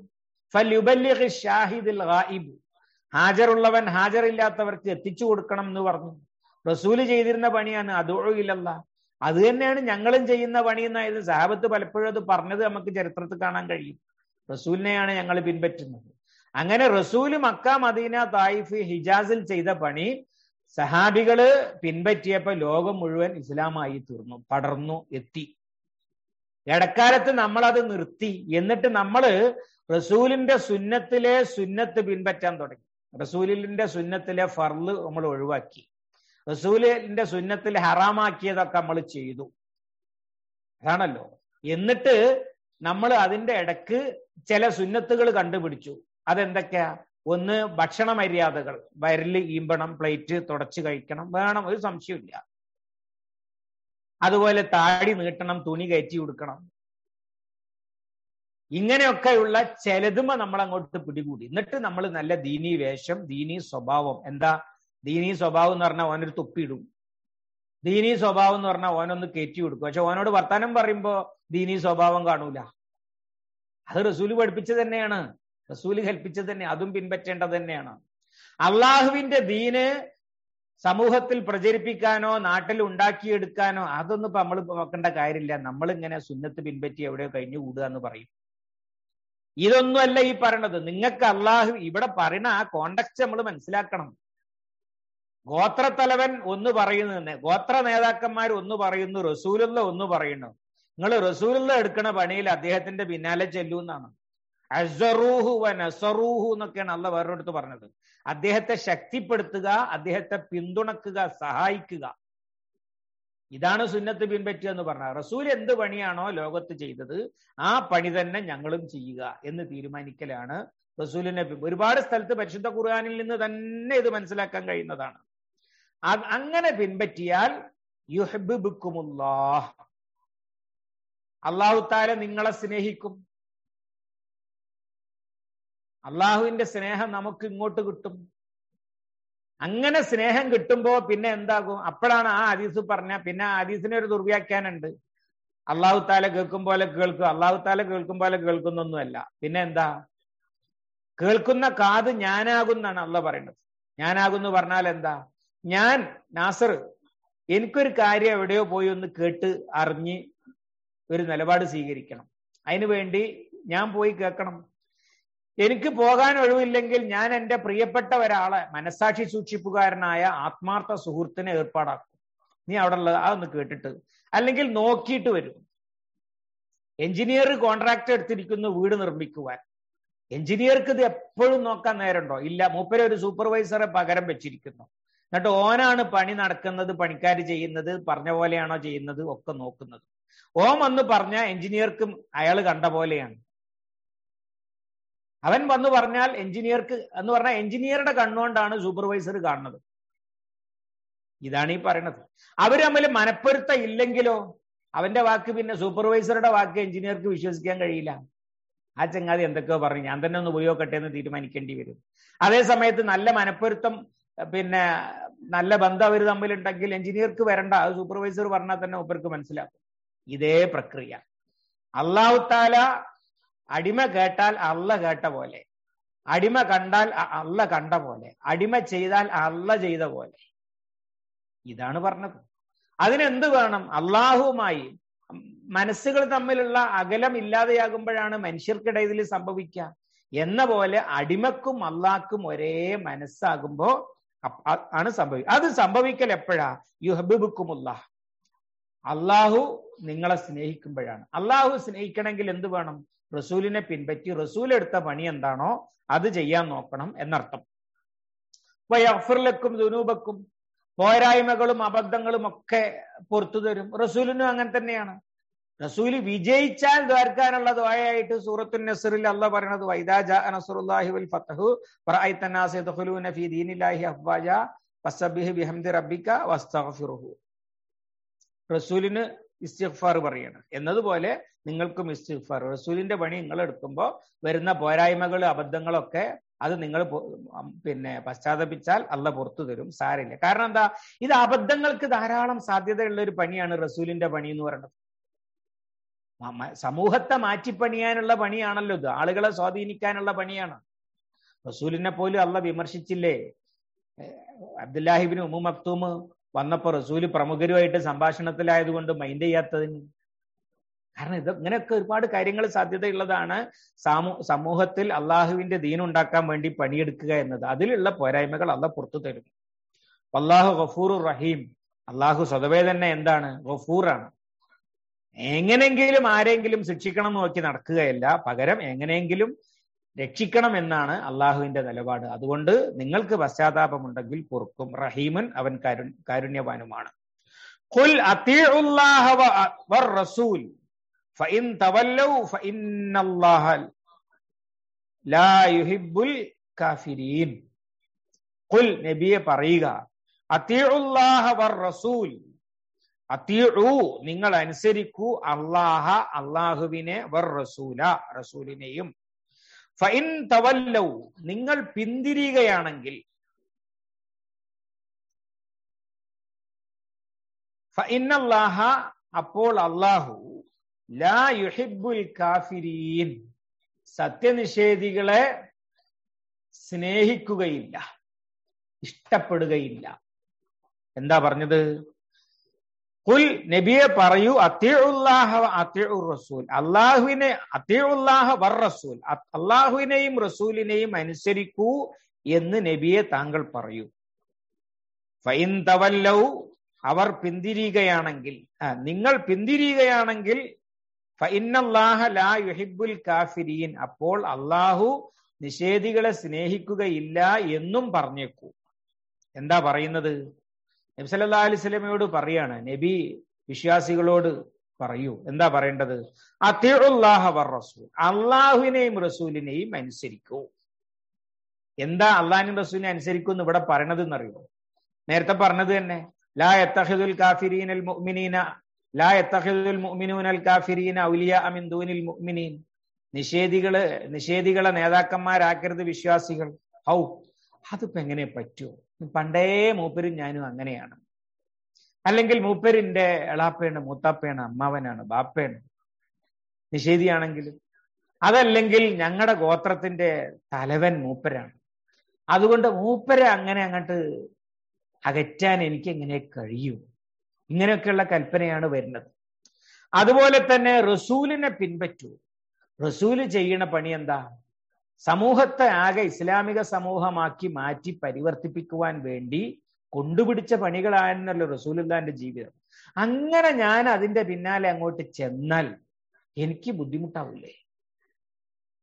ഷാഹിദുൽ ഗായിബ് ഹാജറുള്ളവൻ ഹാജറില്ലാത്തവർക്ക് എത്തിച്ചു കൊടുക്കണം എന്ന് പറഞ്ഞു റസൂല് ചെയ്തിരുന്ന പണിയാണ് അതൊഴിയില്ലല്ല അത് തന്നെയാണ് ഞങ്ങളും ചെയ്യുന്ന പണി എന്നായത് സാഹബത്ത് പലപ്പോഴും അത് പറഞ്ഞത് നമുക്ക് ചരിത്രത്തിൽ കാണാൻ കഴിയും റസൂലിനെയാണ് ഞങ്ങൾ പിൻപറ്റുന്നത് അങ്ങനെ റസൂല് മക്ക മദീന തായിഫ് ഹിജാസിൽ ചെയ്ത പണി സഹാബികള് പിൻപറ്റിയപ്പോ ലോകം മുഴുവൻ ഇസ്ലാമായി തീർന്നു പടർന്നു എത്തി ഇടക്കാലത്ത് നമ്മളത് നിർത്തി എന്നിട്ട് നമ്മള് റസൂലിന്റെ സുന്നത്തിലെ സുന്നത്ത് പിൻപറ്റാൻ തുടങ്ങി റസൂലിന്റെ സുന്നത്തിലെ ഫർള് നമ്മൾ ഒഴിവാക്കി റസൂലിന്റെ സുന്നത്തിൽ ഹറാമാക്കിയതൊക്കെ നമ്മൾ ചെയ്തു അതാണല്ലോ എന്നിട്ട് നമ്മൾ അതിന്റെ ഇടക്ക് ചില സുന്നത്തുകൾ കണ്ടുപിടിച്ചു അതെന്തൊക്കെയാ ഒന്ന് ഭക്ഷണ മര്യാദകൾ വരല് ഈമ്പണം പ്ലേറ്റ് തുടച്ച് കഴിക്കണം വേണം ഒരു സംശയമില്ല അതുപോലെ താടി നീട്ടണം തുണി കയറ്റി കൊടുക്കണം ഇങ്ങനെയൊക്കെയുള്ള ചിലതുമ നമ്മൾ അങ്ങോട്ട് പിടികൂടി എന്നിട്ട് നമ്മൾ നല്ല ദീനീ വേഷം ദീനീ സ്വഭാവം എന്താ ദീനീ സ്വഭാവം എന്ന് പറഞ്ഞാൽ ഓനൊരു തൊപ്പിയിടും ദീനീ സ്വഭാവം എന്ന് പറഞ്ഞാൽ ഓനൊന്ന് കയറ്റി കൊടുക്കും പക്ഷെ ഓനോട് വർത്താനം പറയുമ്പോ ദീനീ സ്വഭാവം കാണൂല അത് റസൂല് പഠിപ്പിച്ചത് തന്നെയാണ് റസൂല് കൽപ്പിച്ചത് തന്നെ അതും പിൻപറ്റേണ്ടത് തന്നെയാണ് അള്ളാഹുവിന്റെ ദീന് സമൂഹത്തിൽ പ്രചരിപ്പിക്കാനോ നാട്ടിൽ ഉണ്ടാക്കിയെടുക്കാനോ അതൊന്നും ഇപ്പൊ നമ്മൾ നോക്കേണ്ട കാര്യമില്ല നമ്മൾ ഇങ്ങനെ സുന്നത്ത് പിൻപറ്റി എവിടെയോ കഴിഞ്ഞു കൂടുക എന്ന് പറയും ഇതൊന്നുമല്ല ഈ പറയണത് നിങ്ങൾക്ക് അള്ളാഹു ഇവിടെ പറയുന്ന ആ കോണ്ടക്സ്റ്റ് നമ്മൾ മനസ്സിലാക്കണം ഗോത്രത്തലവൻ ഒന്ന് പറയുന്നു ഗോത്ര നേതാക്കന്മാർ ഒന്ന് പറയുന്നു റസൂലുള്ള ഒന്ന് പറയുന്നു നിങ്ങൾ റസൂലുള്ള എടുക്കണ പണിയിൽ അദ്ദേഹത്തിന്റെ പിന്നാലെ ചെല്ലൂന്നാണ് അസറൂഹു വ നസറൂഹു എന്നൊക്കെയാണ് അല്ല വേറൊരിടത്ത് പറഞ്ഞത് അദ്ദേഹത്തെ ശക്തിപ്പെടുത്തുക അദ്ദേഹത്തെ പിന്തുണക്കുക സഹായിക്കുക ഇതാണ് സുന്നത്ത് പിൻപറ്റുക എന്ന് പറഞ്ഞ റസൂൽ എന്ത് പണിയാണോ ലോകത്ത് ചെയ്തത് ആ പണി തന്നെ ഞങ്ങളും ചെയ്യുക എന്ന് തീരുമാനിക്കലാണ് റസൂലിനെ ഒരുപാട് സ്ഥലത്ത് പരിശുദ്ധ ഖുർആാനിൽ നിന്ന് തന്നെ ഇത് മനസ്സിലാക്കാൻ കഴിയുന്നതാണ് അങ്ങനെ പിൻപറ്റിയാൽ യുഹബിബുക്കുമുല്ലാഹ് അള്ളാഹു താല നിങ്ങളെ സ്നേഹിക്കും അള്ളാഹുവിന്റെ സ്നേഹം നമുക്ക് ഇങ്ങോട്ട് കിട്ടും അങ്ങനെ സ്നേഹം കിട്ടുമ്പോ പിന്നെ എന്താകും അപ്പോഴാണ് ആ ഹദീസ് പറഞ്ഞ പിന്നെ ആ ഹദീസിന് ഒരു ദുർവ്യാഖ്യാനുണ്ട് അള്ളാഹു താല കേൾക്കും പോലെ കേൾക്കും അള്ളാഹു താല കേൾക്കും പോലെ കേൾക്കുന്നൊന്നുമല്ല പിന്നെ എന്താ കേൾക്കുന്ന കാത് ഞാനാകുന്നാണ് അള്ള പറയുന്നത് ഞാനാകുന്നു പറഞ്ഞാൽ എന്താ ഞാൻ നാസർ എനിക്കൊരു കാര്യം എവിടെയോ പോയി ഒന്ന് കേട്ട് അറിഞ്ഞ് ഒരു നിലപാട് സ്വീകരിക്കണം അതിനു വേണ്ടി ഞാൻ പോയി കേൾക്കണം എനിക്ക് പോകാൻ ഒഴിവില്ലെങ്കിൽ ഞാൻ എൻ്റെ പ്രിയപ്പെട്ട ഒരാളെ മനസാക്ഷി സൂക്ഷിപ്പുകാരനായ ആത്മാർത്ഥ സുഹൃത്തിനെ ഏർപ്പാടാക്കും നീ അവിടെ ഉള്ളത് അതൊന്ന് കേട്ടിട്ട് അല്ലെങ്കിൽ നോക്കിയിട്ട് വരും എഞ്ചിനീയർ കോൺട്രാക്ട് എടുത്തിരിക്കുന്നു വീട് നിർമ്മിക്കുവാൻ എഞ്ചിനീയർക്ക് ഇത് എപ്പോഴും നോക്കാൻ നേരമുണ്ടോ ഇല്ല മൂപ്പര് ഒരു സൂപ്പർവൈസറെ പകരം വെച്ചിരിക്കുന്നു എന്നിട്ട് ഓനാണ് പണി നടക്കുന്നത് പണിക്കാർ ചെയ്യുന്നത് പറഞ്ഞ പോലെയാണോ ചെയ്യുന്നത് ഒക്കെ നോക്കുന്നത് ഓൻ വന്ന് പറഞ്ഞ എഞ്ചിനീയർക്കും അയാൾ കണ്ട പോലെയാണ് അവൻ വന്ന് പറഞ്ഞാൽ എഞ്ചിനീയർക്ക് എന്ന് പറഞ്ഞാൽ എഞ്ചിനീയറുടെ കണ്ണുകൊണ്ടാണ് സൂപ്പർവൈസർ കാണുന്നത് ഇതാണ് ഈ പറയണത് അവർ തമ്മിൽ മനപ്പൊരുത്തം ഇല്ലെങ്കിലോ അവന്റെ വാക്ക് പിന്നെ സൂപ്പർവൈസറുടെ വാക്ക് എഞ്ചിനീയർക്ക് വിശ്വസിക്കാൻ കഴിയില്ല ആ ചങ്ങാതി എന്തൊക്കെയോ പറഞ്ഞു ഞാൻ തന്നെ ഒന്ന് ഉപയോഗിക്കട്ടെ എന്ന് തീരുമാനിക്കേണ്ടി വരും അതേ സമയത്ത് നല്ല മനപ്പൊരുത്തം പിന്നെ നല്ല ബന്ധം അവർ തമ്മിലുണ്ടെങ്കിൽ എഞ്ചിനീയർക്ക് വരണ്ട അത് സൂപ്പർവൈസർ പറഞ്ഞാൽ തന്നെ മൂപ്പർക്ക് മനസ്സിലാക്കും ഇതേ പ്രക്രിയ അള്ളാഹുത്താല അടിമ കേട്ടാൽ അള്ള കേട്ട പോലെ അടിമ കണ്ടാൽ അള്ള കണ്ട പോലെ അടിമ ചെയ്താൽ അള്ള ചെയ്ത പോലെ ഇതാണ് പറഞ്ഞത് അതിനെന്ത് വേണം അള്ളാഹുവുമായി മനസ്സുകൾ തമ്മിലുള്ള അകലം ഇല്ലാതെയാകുമ്പോഴാണ് മനുഷ്യർക്കിടയിൽ സംഭവിക്കുക എന്ന പോലെ അടിമക്കും അള്ളാഹ്ക്കും ഒരേ മനസ്സാകുമ്പോ ആണ് സംഭവിക്കുക അത് സംഭവിക്കൽ എപ്പോഴാ യുഹബിബുക്കുമുള്ള അള്ളാഹു നിങ്ങളെ സ്നേഹിക്കുമ്പോഴാണ് അള്ളാഹു സ്നേഹിക്കണമെങ്കിൽ എന്ത് വേണം റസൂലിനെ പിൻപറ്റി റസൂൽ എടുത്ത പണി എന്താണോ അത് ചെയ്യാൻ നോക്കണം എന്നർത്ഥം വയഫിർലക്കും ദുനൂബക്കും പോരായ്മകളും അബദ്ധങ്ങളും ഒക്കെ പുറത്തു തരും റസൂലിനും അങ്ങനെ തന്നെയാണ് റസൂല് വിജയിച്ചാൽ ദ്വാർക്കാനുള്ള ദ്വായായിട്ട് സൂറത്തുൽ നസറിൽ അല്ല പറയണത് വൈദാജ നസറുല്ലാഹി വൽ ഫതഹു റഅയ്തന്നാസ യദ്ഖുലൂന ഫീ ദീനില്ലാഹി അഫ്വാജ ഫസബ്ബിഹ് ബിഹംദി റബ്ബിക വസ്തഗ്ഫിറുഹു റസൂലിന് ഇസ്തിഗ്ഫാർ പറയണം എന്നതുപോലെ നിങ്ങൾക്കും ഇസ്തിഗ്ഫാർ റസൂലിന്റെ പണി നിങ്ങൾ എടുക്കുമ്പോൾ വരുന്ന പോരായ്മകൾ അബദ്ധങ്ങളൊക്കെ അത് നിങ്ങൾ പിന്നെ പശ്ചാത്തപിച്ചാൽ അല്ല പുറത്തു തരും സാരില്ല കാരണം എന്താ ഇത് അബദ്ധങ്ങൾക്ക് ധാരാളം സാധ്യതയുള്ള ഒരു പണിയാണ് റസൂലിന്റെ പണി എന്ന് പറയുന്നത് സമൂഹത്തെ മാറ്റിപ്പണിയാനുള്ള പണിയാണല്ലോ ഇത് ആളുകളെ സ്വാധീനിക്കാനുള്ള പണിയാണ് റസൂലിനെ പോലും അല്ല വിമർശിച്ചില്ലേ അബ്ദുല്ലാഹിബിന് ഉമ്മു മക്തൂമ് വന്നപ്പോ റസൂല് പ്രമുഖരുമായിട്ട് സംഭാഷണത്തിലായതുകൊണ്ട് മൈൻഡ് ചെയ്യാത്തതിന് കാരണം ഇത് ഇങ്ങനെയൊക്കെ ഒരുപാട് കാര്യങ്ങൾ സാധ്യതയുള്ളതാണ് സാമൂ സമൂഹത്തിൽ അള്ളാഹുവിന്റെ ദീനുണ്ടാക്കാൻ വേണ്ടി പണിയെടുക്കുക എന്നത് അതിലുള്ള പോരായ്മകൾ അല്ല പുറത്തു തരും അള്ളാഹു ഗഫൂർ റഹീം അള്ളാഹു സ്വതവേ തന്നെ എന്താണ് ഗഫൂറാണ് എങ്ങനെങ്കിലും ആരെങ്കിലും ശിക്ഷിക്കണം എന്ന് നോക്കി നടക്കുകയല്ല പകരം എങ്ങനെയെങ്കിലും രക്ഷിക്കണം എന്നാണ് അള്ളാഹുവിന്റെ നിലപാട് അതുകൊണ്ട് നിങ്ങൾക്ക് പശ്ചാത്താപമുണ്ടെങ്കിൽ പൊറുക്കും റഹീമൻ അവൻ കാരു കാരുണ്യവാനുമാണ് ഖുൽ അത്തീഉല്ലാഹ വറസൂൽ ഫഇൻ തവല്ലൗ ഫഇന്നല്ലാഹ ലാ യുഹിബ്ബുൽ കാഫിരീൻ ഖുൽ നബിയെ പറയുക അത്തീഉല്ലാഹ വറസൂൽ അത്തീഉ നിങ്ങൾ അനുസരിക്കൂ അള്ളാഹ അള്ളാഹുവിനെ വർ റസൂല റസൂലിനെയും ഫൈൻ തവല്ലൗ നിങ്ങൾ പിന്തിരിയുകയാണെങ്കിൽ ഫഇന്നല്ലാഹ അപ്പോൾ അള്ളാഹു ലാ യുഹിബുൽ കാഫിരീൻ സത്യനിഷേധികളെ സ്നേഹിക്കുകയില്ല ഇഷ്ടപ്പെടുകയില്ല എന്താ പറഞ്ഞത് കുൽ നബിയെ പറയൂ അത്യുല്ലാഹ അത്യു റസൂൽ അള്ളാഹുവിനെ അത്യുല്ലാഹ വർ റസൂൽ അള്ളാഹുവിനെയും റസൂലിനെയും അനുസരിക്കൂ എന്ന് നബിയെ താങ്കൾ പറയൂ ഫൈൻ തവല്ലൗ അവർ പിന്തിരിയുകയാണെങ്കിൽ നിങ്ങൾ പിന്തിരിയുകയാണെങ്കിൽ ഫൈനല്ലാഹ ലാ യുഹിബുൽ കാഫിരീൻ അപ്പോൾ അള്ളാഹു നിഷേധികളെ സ്നേഹിക്കുകയില്ല എന്നും പറഞ്ഞേക്കൂ എന്താ പറയുന്നത് നബി സല്ലാ അലൈഹി സ്വലമയോട് പറയാണ് നബി വിശ്വാസികളോട് പറയൂ എന്താ പറയേണ്ടത് അത്തിയുള്ളാഹ വർ റസൂൽ അള്ളാഹുവിനെയും റസൂലിനെയും അനുസരിക്കൂ എന്താ അള്ളാഹിനും റസൂലിനെ അനുസരിക്കൂ എന്ന് ഇവിടെ പറയണത് എന്നറിയോ നേരത്തെ പറഞ്ഞത് തന്നെ ലാ എത്തഹിദുൽ കാഫിരീൻ അൽ മുഅ്മിനീന ലാ എത്തഹിദുൽ മുഅ്മിനൂൻ അൽ കാഫിരീന ഔലിയ അമിൻ ദൂനിൽ മുഅ്മിനീൻ നിഷേധികള് നിഷേധികളെ നേതാക്കന്മാരാക്കരുത് വിശ്വാസികൾ ഹൗ അതിപ്പോ എങ്ങനെ പറ്റുമോ പണ്ടേ മൂപ്പരും ഞാനും അങ്ങനെയാണ് അല്ലെങ്കിൽ മൂപ്പരിന്റെ എളാപ്പയാണ് മൂത്താപ്പയാണ് അമ്മാവനാണ് ബാപ്പയാണ് നിഷേധിയാണെങ്കിലും അതല്ലെങ്കിൽ ഞങ്ങളുടെ ഗോത്രത്തിന്റെ തലവൻ മൂപ്പരാണ് അതുകൊണ്ട് മൂപ്പരെ അങ്ങനെ അങ്ങോട്ട് അകറ്റാൻ എനിക്ക് എങ്ങനെ കഴിയും ഇങ്ങനെയൊക്കെയുള്ള കൽപ്പനയാണ് വരുന്നത് അതുപോലെ തന്നെ റസൂലിനെ പിൻപറ്റൂ റസൂല് ചെയ്യണ പണി എന്താ സമൂഹത്തെ ആകെ ഇസ്ലാമിക സമൂഹമാക്കി മാറ്റി പരിവർത്തിപ്പിക്കുവാൻ വേണ്ടി കൊണ്ടുപിടിച്ച പണികളായിരുന്നല്ലോ റസൂലുല്ലാന്റെ ജീവിതം അങ്ങനെ ഞാൻ അതിന്റെ പിന്നാലെ അങ്ങോട്ട് ചെന്നാൽ എനിക്ക് ബുദ്ധിമുട്ടാവില്ലേ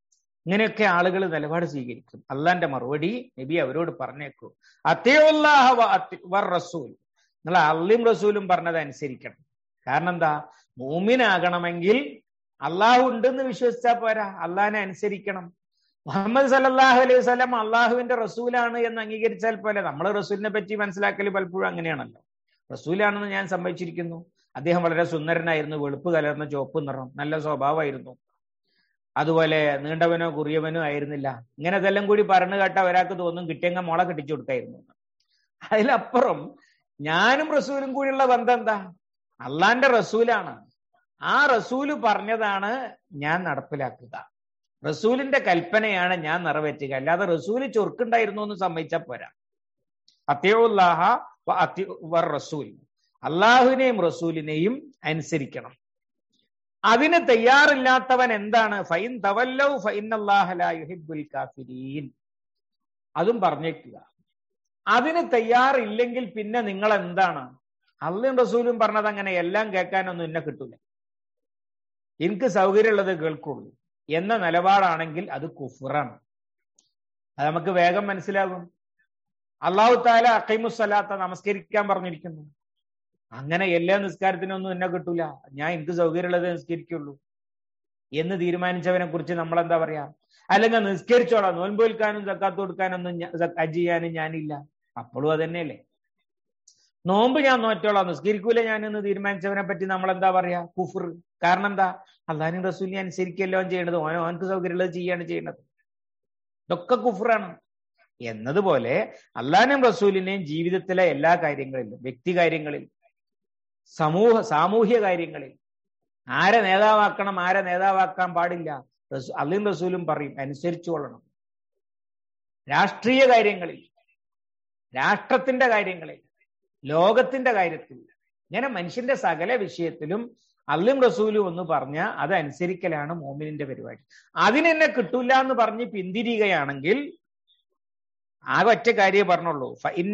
ഇങ്ങനെയൊക്കെ ആളുകൾ നിലപാട് സ്വീകരിക്കും അള്ളാന്റെ മറുപടി നബി അവരോട് പറഞ്ഞേക്കൂ അത്യുല്ലാഹ വർ റസൂൽ നിങ്ങൾ അള്ളിയും റസൂലും പറഞ്ഞത് അനുസരിക്കണം കാരണം എന്താ മൂമിനാകണമെങ്കിൽ അള്ളാഹു ഉണ്ടെന്ന് വിശ്വസിച്ചാൽ പോരാ അള്ളാഹിനെ അനുസരിക്കണം മുഹമ്മദ് സല്ലാഹു അലൈഹി വസ്ലം അള്ളാഹുവിന്റെ റസൂലാണ് എന്ന് അംഗീകരിച്ചാൽ പോലെ നമ്മൾ റസൂലിനെ പറ്റി മനസ്സിലാക്കൽ പലപ്പോഴും അങ്ങനെയാണല്ലോ റസൂലാണെന്ന് ഞാൻ സമ്മതിച്ചിരിക്കുന്നു അദ്ദേഹം വളരെ സുന്ദരനായിരുന്നു വെളുപ്പ് കലർന്ന ചുവപ്പ് നിറം നല്ല സ്വഭാവമായിരുന്നു അതുപോലെ നീണ്ടവനോ കുറിയവനോ ആയിരുന്നില്ല ഇങ്ങനെ ഇതെല്ലാം കൂടി പറഞ്ഞു കേട്ട ഒരാൾക്ക് തോന്നും കിട്ടിയങ്ങ മുള കെട്ടിച്ചു കൊടുക്കായിരുന്നു അതിലപ്പുറം ഞാനും റസൂലും കൂടിയുള്ള ബന്ധം എന്താ അള്ളാന്റെ റസൂലാണ് ആ റസൂല് പറഞ്ഞതാണ് ഞാൻ നടപ്പിലാക്കുക റസൂലിന്റെ കൽപ്പനയാണ് ഞാൻ നിറവേറ്റുക അല്ലാതെ റസൂല് ചൊറുക്കുണ്ടായിരുന്നു എന്ന് സമ്മതിച്ചാൽ പോരാ അത്യുല്ലാഹ റസൂൽ അള്ളാഹുവിനെയും റസൂലിനെയും അനുസരിക്കണം അതിന് തയ്യാറില്ലാത്തവൻ എന്താണ് ഫൈൻ തവല്ലൗ ഫൈൻ യുഹിബുൽ കാഫിരീൻ അതും പറഞ്ഞേക്കുക അതിന് തയ്യാറില്ലെങ്കിൽ പിന്നെ നിങ്ങൾ എന്താണ് അള്ളയും റസൂലും പറഞ്ഞത് അങ്ങനെ എല്ലാം കേൾക്കാനൊന്നും എന്നെ കിട്ടൂല എനിക്ക് സൗകര്യമുള്ളത് കേൾക്കുള്ളൂ എന്ന നിലപാടാണെങ്കിൽ അത് കുഫറാണ് അത് നമുക്ക് വേഗം മനസ്സിലാകും അള്ളാഹു താല അക്കൈമുസലാത്ത നമസ്കരിക്കാൻ പറഞ്ഞിരിക്കുന്നു അങ്ങനെ എല്ലാ നിസ്കാരത്തിനൊന്നും എന്നെ കിട്ടൂല ഞാൻ എനിക്ക് സൗകര്യമുള്ളത് നിസ്കരിക്കുള്ളൂ എന്ന് തീരുമാനിച്ചവനെ കുറിച്ച് നമ്മൾ എന്താ പറയാ അല്ലെങ്കിൽ നിസ്കരിച്ചോളാം നോൻപ് വിൽക്കാനും സക്കാത്ത് കൊടുക്കാനൊന്നും ഹജ്ജ് ചെയ്യാനും ഞാനില്ല അപ്പോഴും അതന്നെയല്ലേ നോമ്പ് ഞാൻ നോറ്റോളാം നിസ്കരിക്കൂല ഞാൻ എന്ന് തീരുമാനിച്ചവനെ പറ്റി നമ്മൾ എന്താ പറയാ കുഫർ കാരണം എന്താ അള്ളാഹിനും റസൂലിനെ അനുസരിക്കല്ലോ ചെയ്യേണ്ടത് ഓനോ അവനക്ക് സൗകര്യമുള്ളത് ചെയ്യാണ് ചെയ്യുന്നത് ഇതൊക്കെ കുഫറാണ് എന്നതുപോലെ അള്ളാഹിനും റസൂലിനെയും ജീവിതത്തിലെ എല്ലാ കാര്യങ്ങളിലും വ്യക്തി കാര്യങ്ങളിൽ സമൂഹ സാമൂഹ്യ കാര്യങ്ങളിൽ ആരെ നേതാവാക്കണം ആരെ നേതാവാക്കാൻ പാടില്ല അള്ളീം റസൂലും പറയും അനുസരിച്ചു കൊള്ളണം രാഷ്ട്രീയ കാര്യങ്ങളിൽ രാഷ്ട്രത്തിന്റെ കാര്യങ്ങളിൽ ലോകത്തിന്റെ കാര്യത്തിൽ ഇങ്ങനെ മനുഷ്യന്റെ സകല വിഷയത്തിലും അള്ളിം റസൂലും എന്ന് പറഞ്ഞ അത് അനുസരിക്കലാണ് മോമിനിന്റെ പരിപാടി അതിനെന്നെ കിട്ടൂല എന്ന് പറഞ്ഞ് പിന്തിരിയുകയാണെങ്കിൽ ആകെ ഒറ്റ കാര്യമേ പറഞ്ഞുള്ളൂ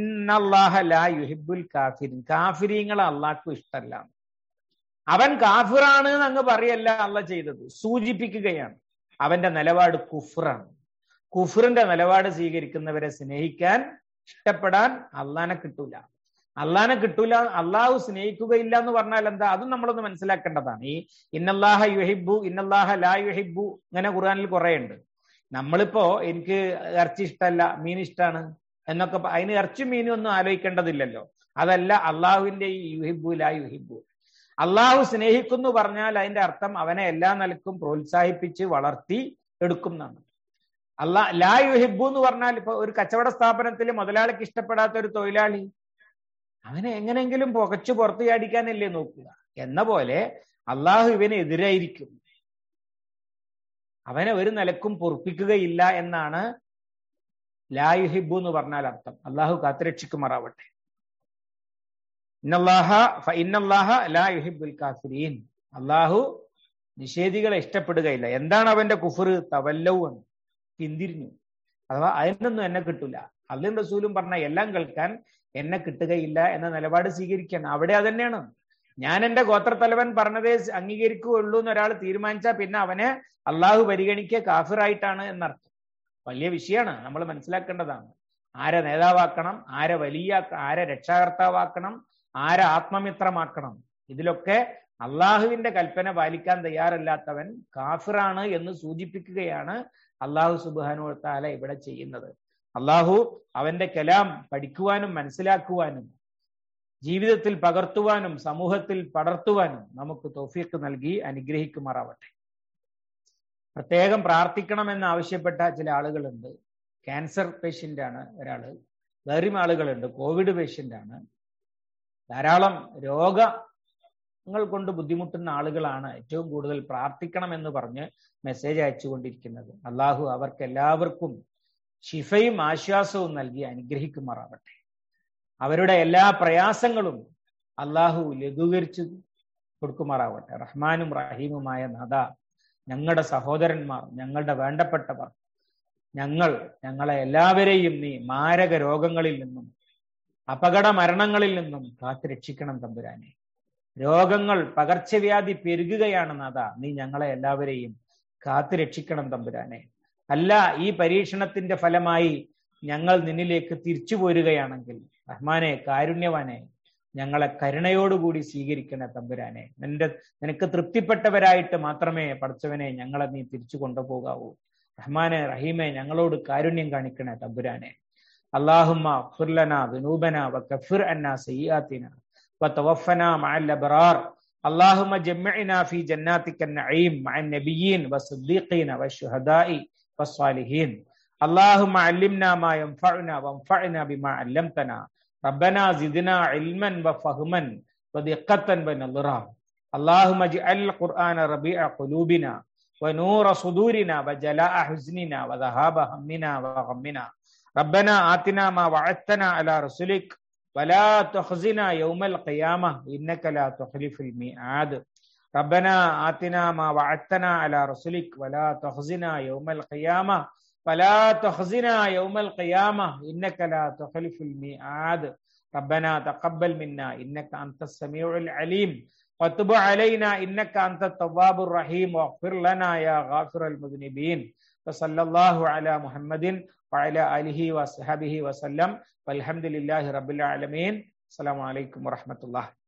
യുഹിബുൽ കാഫിരിൻ കാഫിരിങ്ങളെ അള്ളാഹ്ക്കും ഇഷ്ടമല്ല അവൻ കാഫിറാണ് എന്ന് അങ്ങ് പറയല്ല അല്ല ചെയ്തത് സൂചിപ്പിക്കുകയാണ് അവന്റെ നിലപാട് കുഫറാണ് കുഫറിന്റെ നിലപാട് സ്വീകരിക്കുന്നവരെ സ്നേഹിക്കാൻ ഇഷ്ടപ്പെടാൻ അള്ളാനെ കിട്ടൂല അള്ളാനെ കിട്ടൂല അള്ളാഹു സ്നേഹിക്കുകയില്ല എന്ന് പറഞ്ഞാൽ എന്താ അതും നമ്മളൊന്ന് മനസ്സിലാക്കേണ്ടതാണ് ഈ ഇന്നല്ലാഹ യുഹിബു ഇന്നല്ലാഹ ലാ യുഹിബു ഇങ്ങനെ ഖുർആനിൽ കുറെ ഉണ്ട് നമ്മളിപ്പോ എനിക്ക് ഇറച്ചി ഇഷ്ടമല്ല മീൻ ഇഷ്ടമാണ് എന്നൊക്കെ അതിന് ഇറച്ചി മീനും ഒന്നും ആലോചിക്കേണ്ടതില്ലല്ലോ അതല്ല അള്ളാഹുവിന്റെ ഈ യുഹിബു ലാ യുഹിബു അള്ളാഹു സ്നേഹിക്കുന്നു പറഞ്ഞാൽ അതിന്റെ അർത്ഥം അവനെ എല്ലാ നിലക്കും പ്രോത്സാഹിപ്പിച്ച് വളർത്തി എടുക്കും എന്നാണ് അള്ളാ ലാ യുഹിബു എന്ന് പറഞ്ഞാൽ ഇപ്പൊ ഒരു കച്ചവട സ്ഥാപനത്തിൽ മുതലാളിക്ക് ഇഷ്ടപ്പെടാത്ത ഒരു തൊഴിലാളി അവനെ എങ്ങനെയെങ്കിലും പുകച്ചു പുറത്തു ചാടിക്കാനല്ലേ നോക്കുക എന്ന പോലെ അള്ളാഹു ഇവന് എതിരായിരിക്കും അവനെ ഒരു നിലക്കും പൊറപ്പിക്കുകയില്ല എന്നാണ് ലായുഹിബു എന്ന് പറഞ്ഞാൽ അർത്ഥം അള്ളാഹു കാത്തുരക്ഷിക്കുമാറാവട്ടെ കാഫിരീൻ അള്ളാഹു നിഷേധികളെ ഇഷ്ടപ്പെടുകയില്ല എന്താണ് അവന്റെ കുഫർ തവല്ലവ് എന്ന് പിന്തിരിഞ്ഞു അഥവാ അതിനൊന്നും എന്നെ കിട്ടൂല അള്ളിൻ റസൂലും പറഞ്ഞ എല്ലാം കേൾക്കാൻ എന്നെ കിട്ടുകയില്ല എന്ന നിലപാട് സ്വീകരിക്കാൻ അവിടെ അതന്നെയാണ് ഞാൻ എന്റെ ഗോത്രത്തലവൻ പറഞ്ഞതേ അംഗീകരിക്കുകയുള്ളൂ എന്ന് ഒരാൾ തീരുമാനിച്ചാൽ പിന്നെ അവനെ അള്ളാഹു പരിഗണിക്കുക കാഫിറായിട്ടാണ് എന്നർത്ഥം വലിയ വിഷയമാണ് നമ്മൾ മനസ്സിലാക്കേണ്ടതാണ് ആരെ നേതാവാക്കണം ആരെ വലിയ ആരെ രക്ഷാകർത്താവാക്കണം ആരെ ആത്മമിത്രമാക്കണം ഇതിലൊക്കെ അള്ളാഹുവിന്റെ കൽപ്പന പാലിക്കാൻ തയ്യാറല്ലാത്തവൻ കാഫിറാണ് എന്ന് സൂചിപ്പിക്കുകയാണ് അള്ളാഹു സുബാനു താല ഇവിടെ ചെയ്യുന്നത് അള്ളാഹു അവന്റെ കലാം പഠിക്കുവാനും മനസ്സിലാക്കുവാനും ജീവിതത്തിൽ പകർത്തുവാനും സമൂഹത്തിൽ പടർത്തുവാനും നമുക്ക് തോഫീക്ക് നൽകി അനുഗ്രഹിക്കുമാറാവട്ടെ പ്രത്യേകം പ്രാർത്ഥിക്കണമെന്ന് ആവശ്യപ്പെട്ട ചില ആളുകളുണ്ട് ക്യാൻസർ പേഷ്യന്റ് ആണ് ഒരാള് വേറെയും ആളുകളുണ്ട് കോവിഡ് പേഷ്യന്റ് ആണ് ധാരാളം രോഗങ്ങൾ കൊണ്ട് ബുദ്ധിമുട്ടുന്ന ആളുകളാണ് ഏറ്റവും കൂടുതൽ പ്രാർത്ഥിക്കണമെന്ന് പറഞ്ഞ് മെസ്സേജ് അയച്ചുകൊണ്ടിരിക്കുന്നത് അള്ളാഹു അവർക്ക് എല്ലാവർക്കും ഷിഫയും ആശ്വാസവും നൽകി അനുഗ്രഹിക്കുമാറാവട്ടെ അവരുടെ എല്ലാ പ്രയാസങ്ങളും അള്ളാഹു ലഘൂകരിച്ചു കൊടുക്കുമാറാവട്ടെ റഹ്മാനും റഹീമുമായ നദ ഞങ്ങളുടെ സഹോദരന്മാർ ഞങ്ങളുടെ വേണ്ടപ്പെട്ടവർ ഞങ്ങൾ ഞങ്ങളെ എല്ലാവരെയും നീ മാരക രോഗങ്ങളിൽ നിന്നും അപകട മരണങ്ങളിൽ നിന്നും കാത്തു രക്ഷിക്കണം തമ്പുരാനെ രോഗങ്ങൾ പകർച്ചവ്യാധി പെരുകുകയാണ് നാഥ നീ ഞങ്ങളെ എല്ലാവരെയും കാത്തു രക്ഷിക്കണം തമ്പുരാനെ അല്ല ഈ പരീക്ഷണത്തിന്റെ ഫലമായി ഞങ്ങൾ നിന്നിലേക്ക് തിരിച്ചു പോരുകയാണെങ്കിൽ റഹ്മാനെ കാരുണ്യവാനെ ഞങ്ങളെ കരുണയോടുകൂടി സ്വീകരിക്കണ തമ്പുരാനെ നിന്റെ നിനക്ക് തൃപ്തിപ്പെട്ടവരായിട്ട് മാത്രമേ പഠിച്ചവനെ ഞങ്ങളെ നീ തിരിച്ചു കൊണ്ടുപോകാവൂ റഹ്മാനെ റഹീമെ ഞങ്ങളോട് കാരുണ്യം കാണിക്കണേ തമ്പുരാനെ അള്ളാഹുമ്മ ഫുർലന വിനൂബന വക്കഫിർ അന്ന സയ്യാത്തിന وتوفنا مع الأبرار اللهم جمعنا في جناتك النعيم مع النبيين والصديقين والشهداء والصالحين اللهم علمنا ما ينفعنا وانفعنا بما علمتنا ربنا زدنا علما وفهما ودقة ونظرا اللهم اجعل القرآن ربيع قلوبنا ونور صدورنا وجلاء حزننا وذهاب همنا وغمنا ربنا آتنا ما وعدتنا على رسلك ولا تخزنا يوم القيامة إنك لا تخلف الميعاد ربنا آتنا ما وعدتنا على رسلك ولا تخزنا يوم القيامة فلا تخزنا يوم القيامة إنك لا تخلف الميعاد ربنا تقبل منا إنك أنت السميع العليم وتب علينا إنك أنت التواب الرحيم واغفر لنا يا غافر المذنبين وصلى الله على محمد وعلى آله وصحبه وسلم والحمد لله رب العالمين السلام عليكم ورحمة الله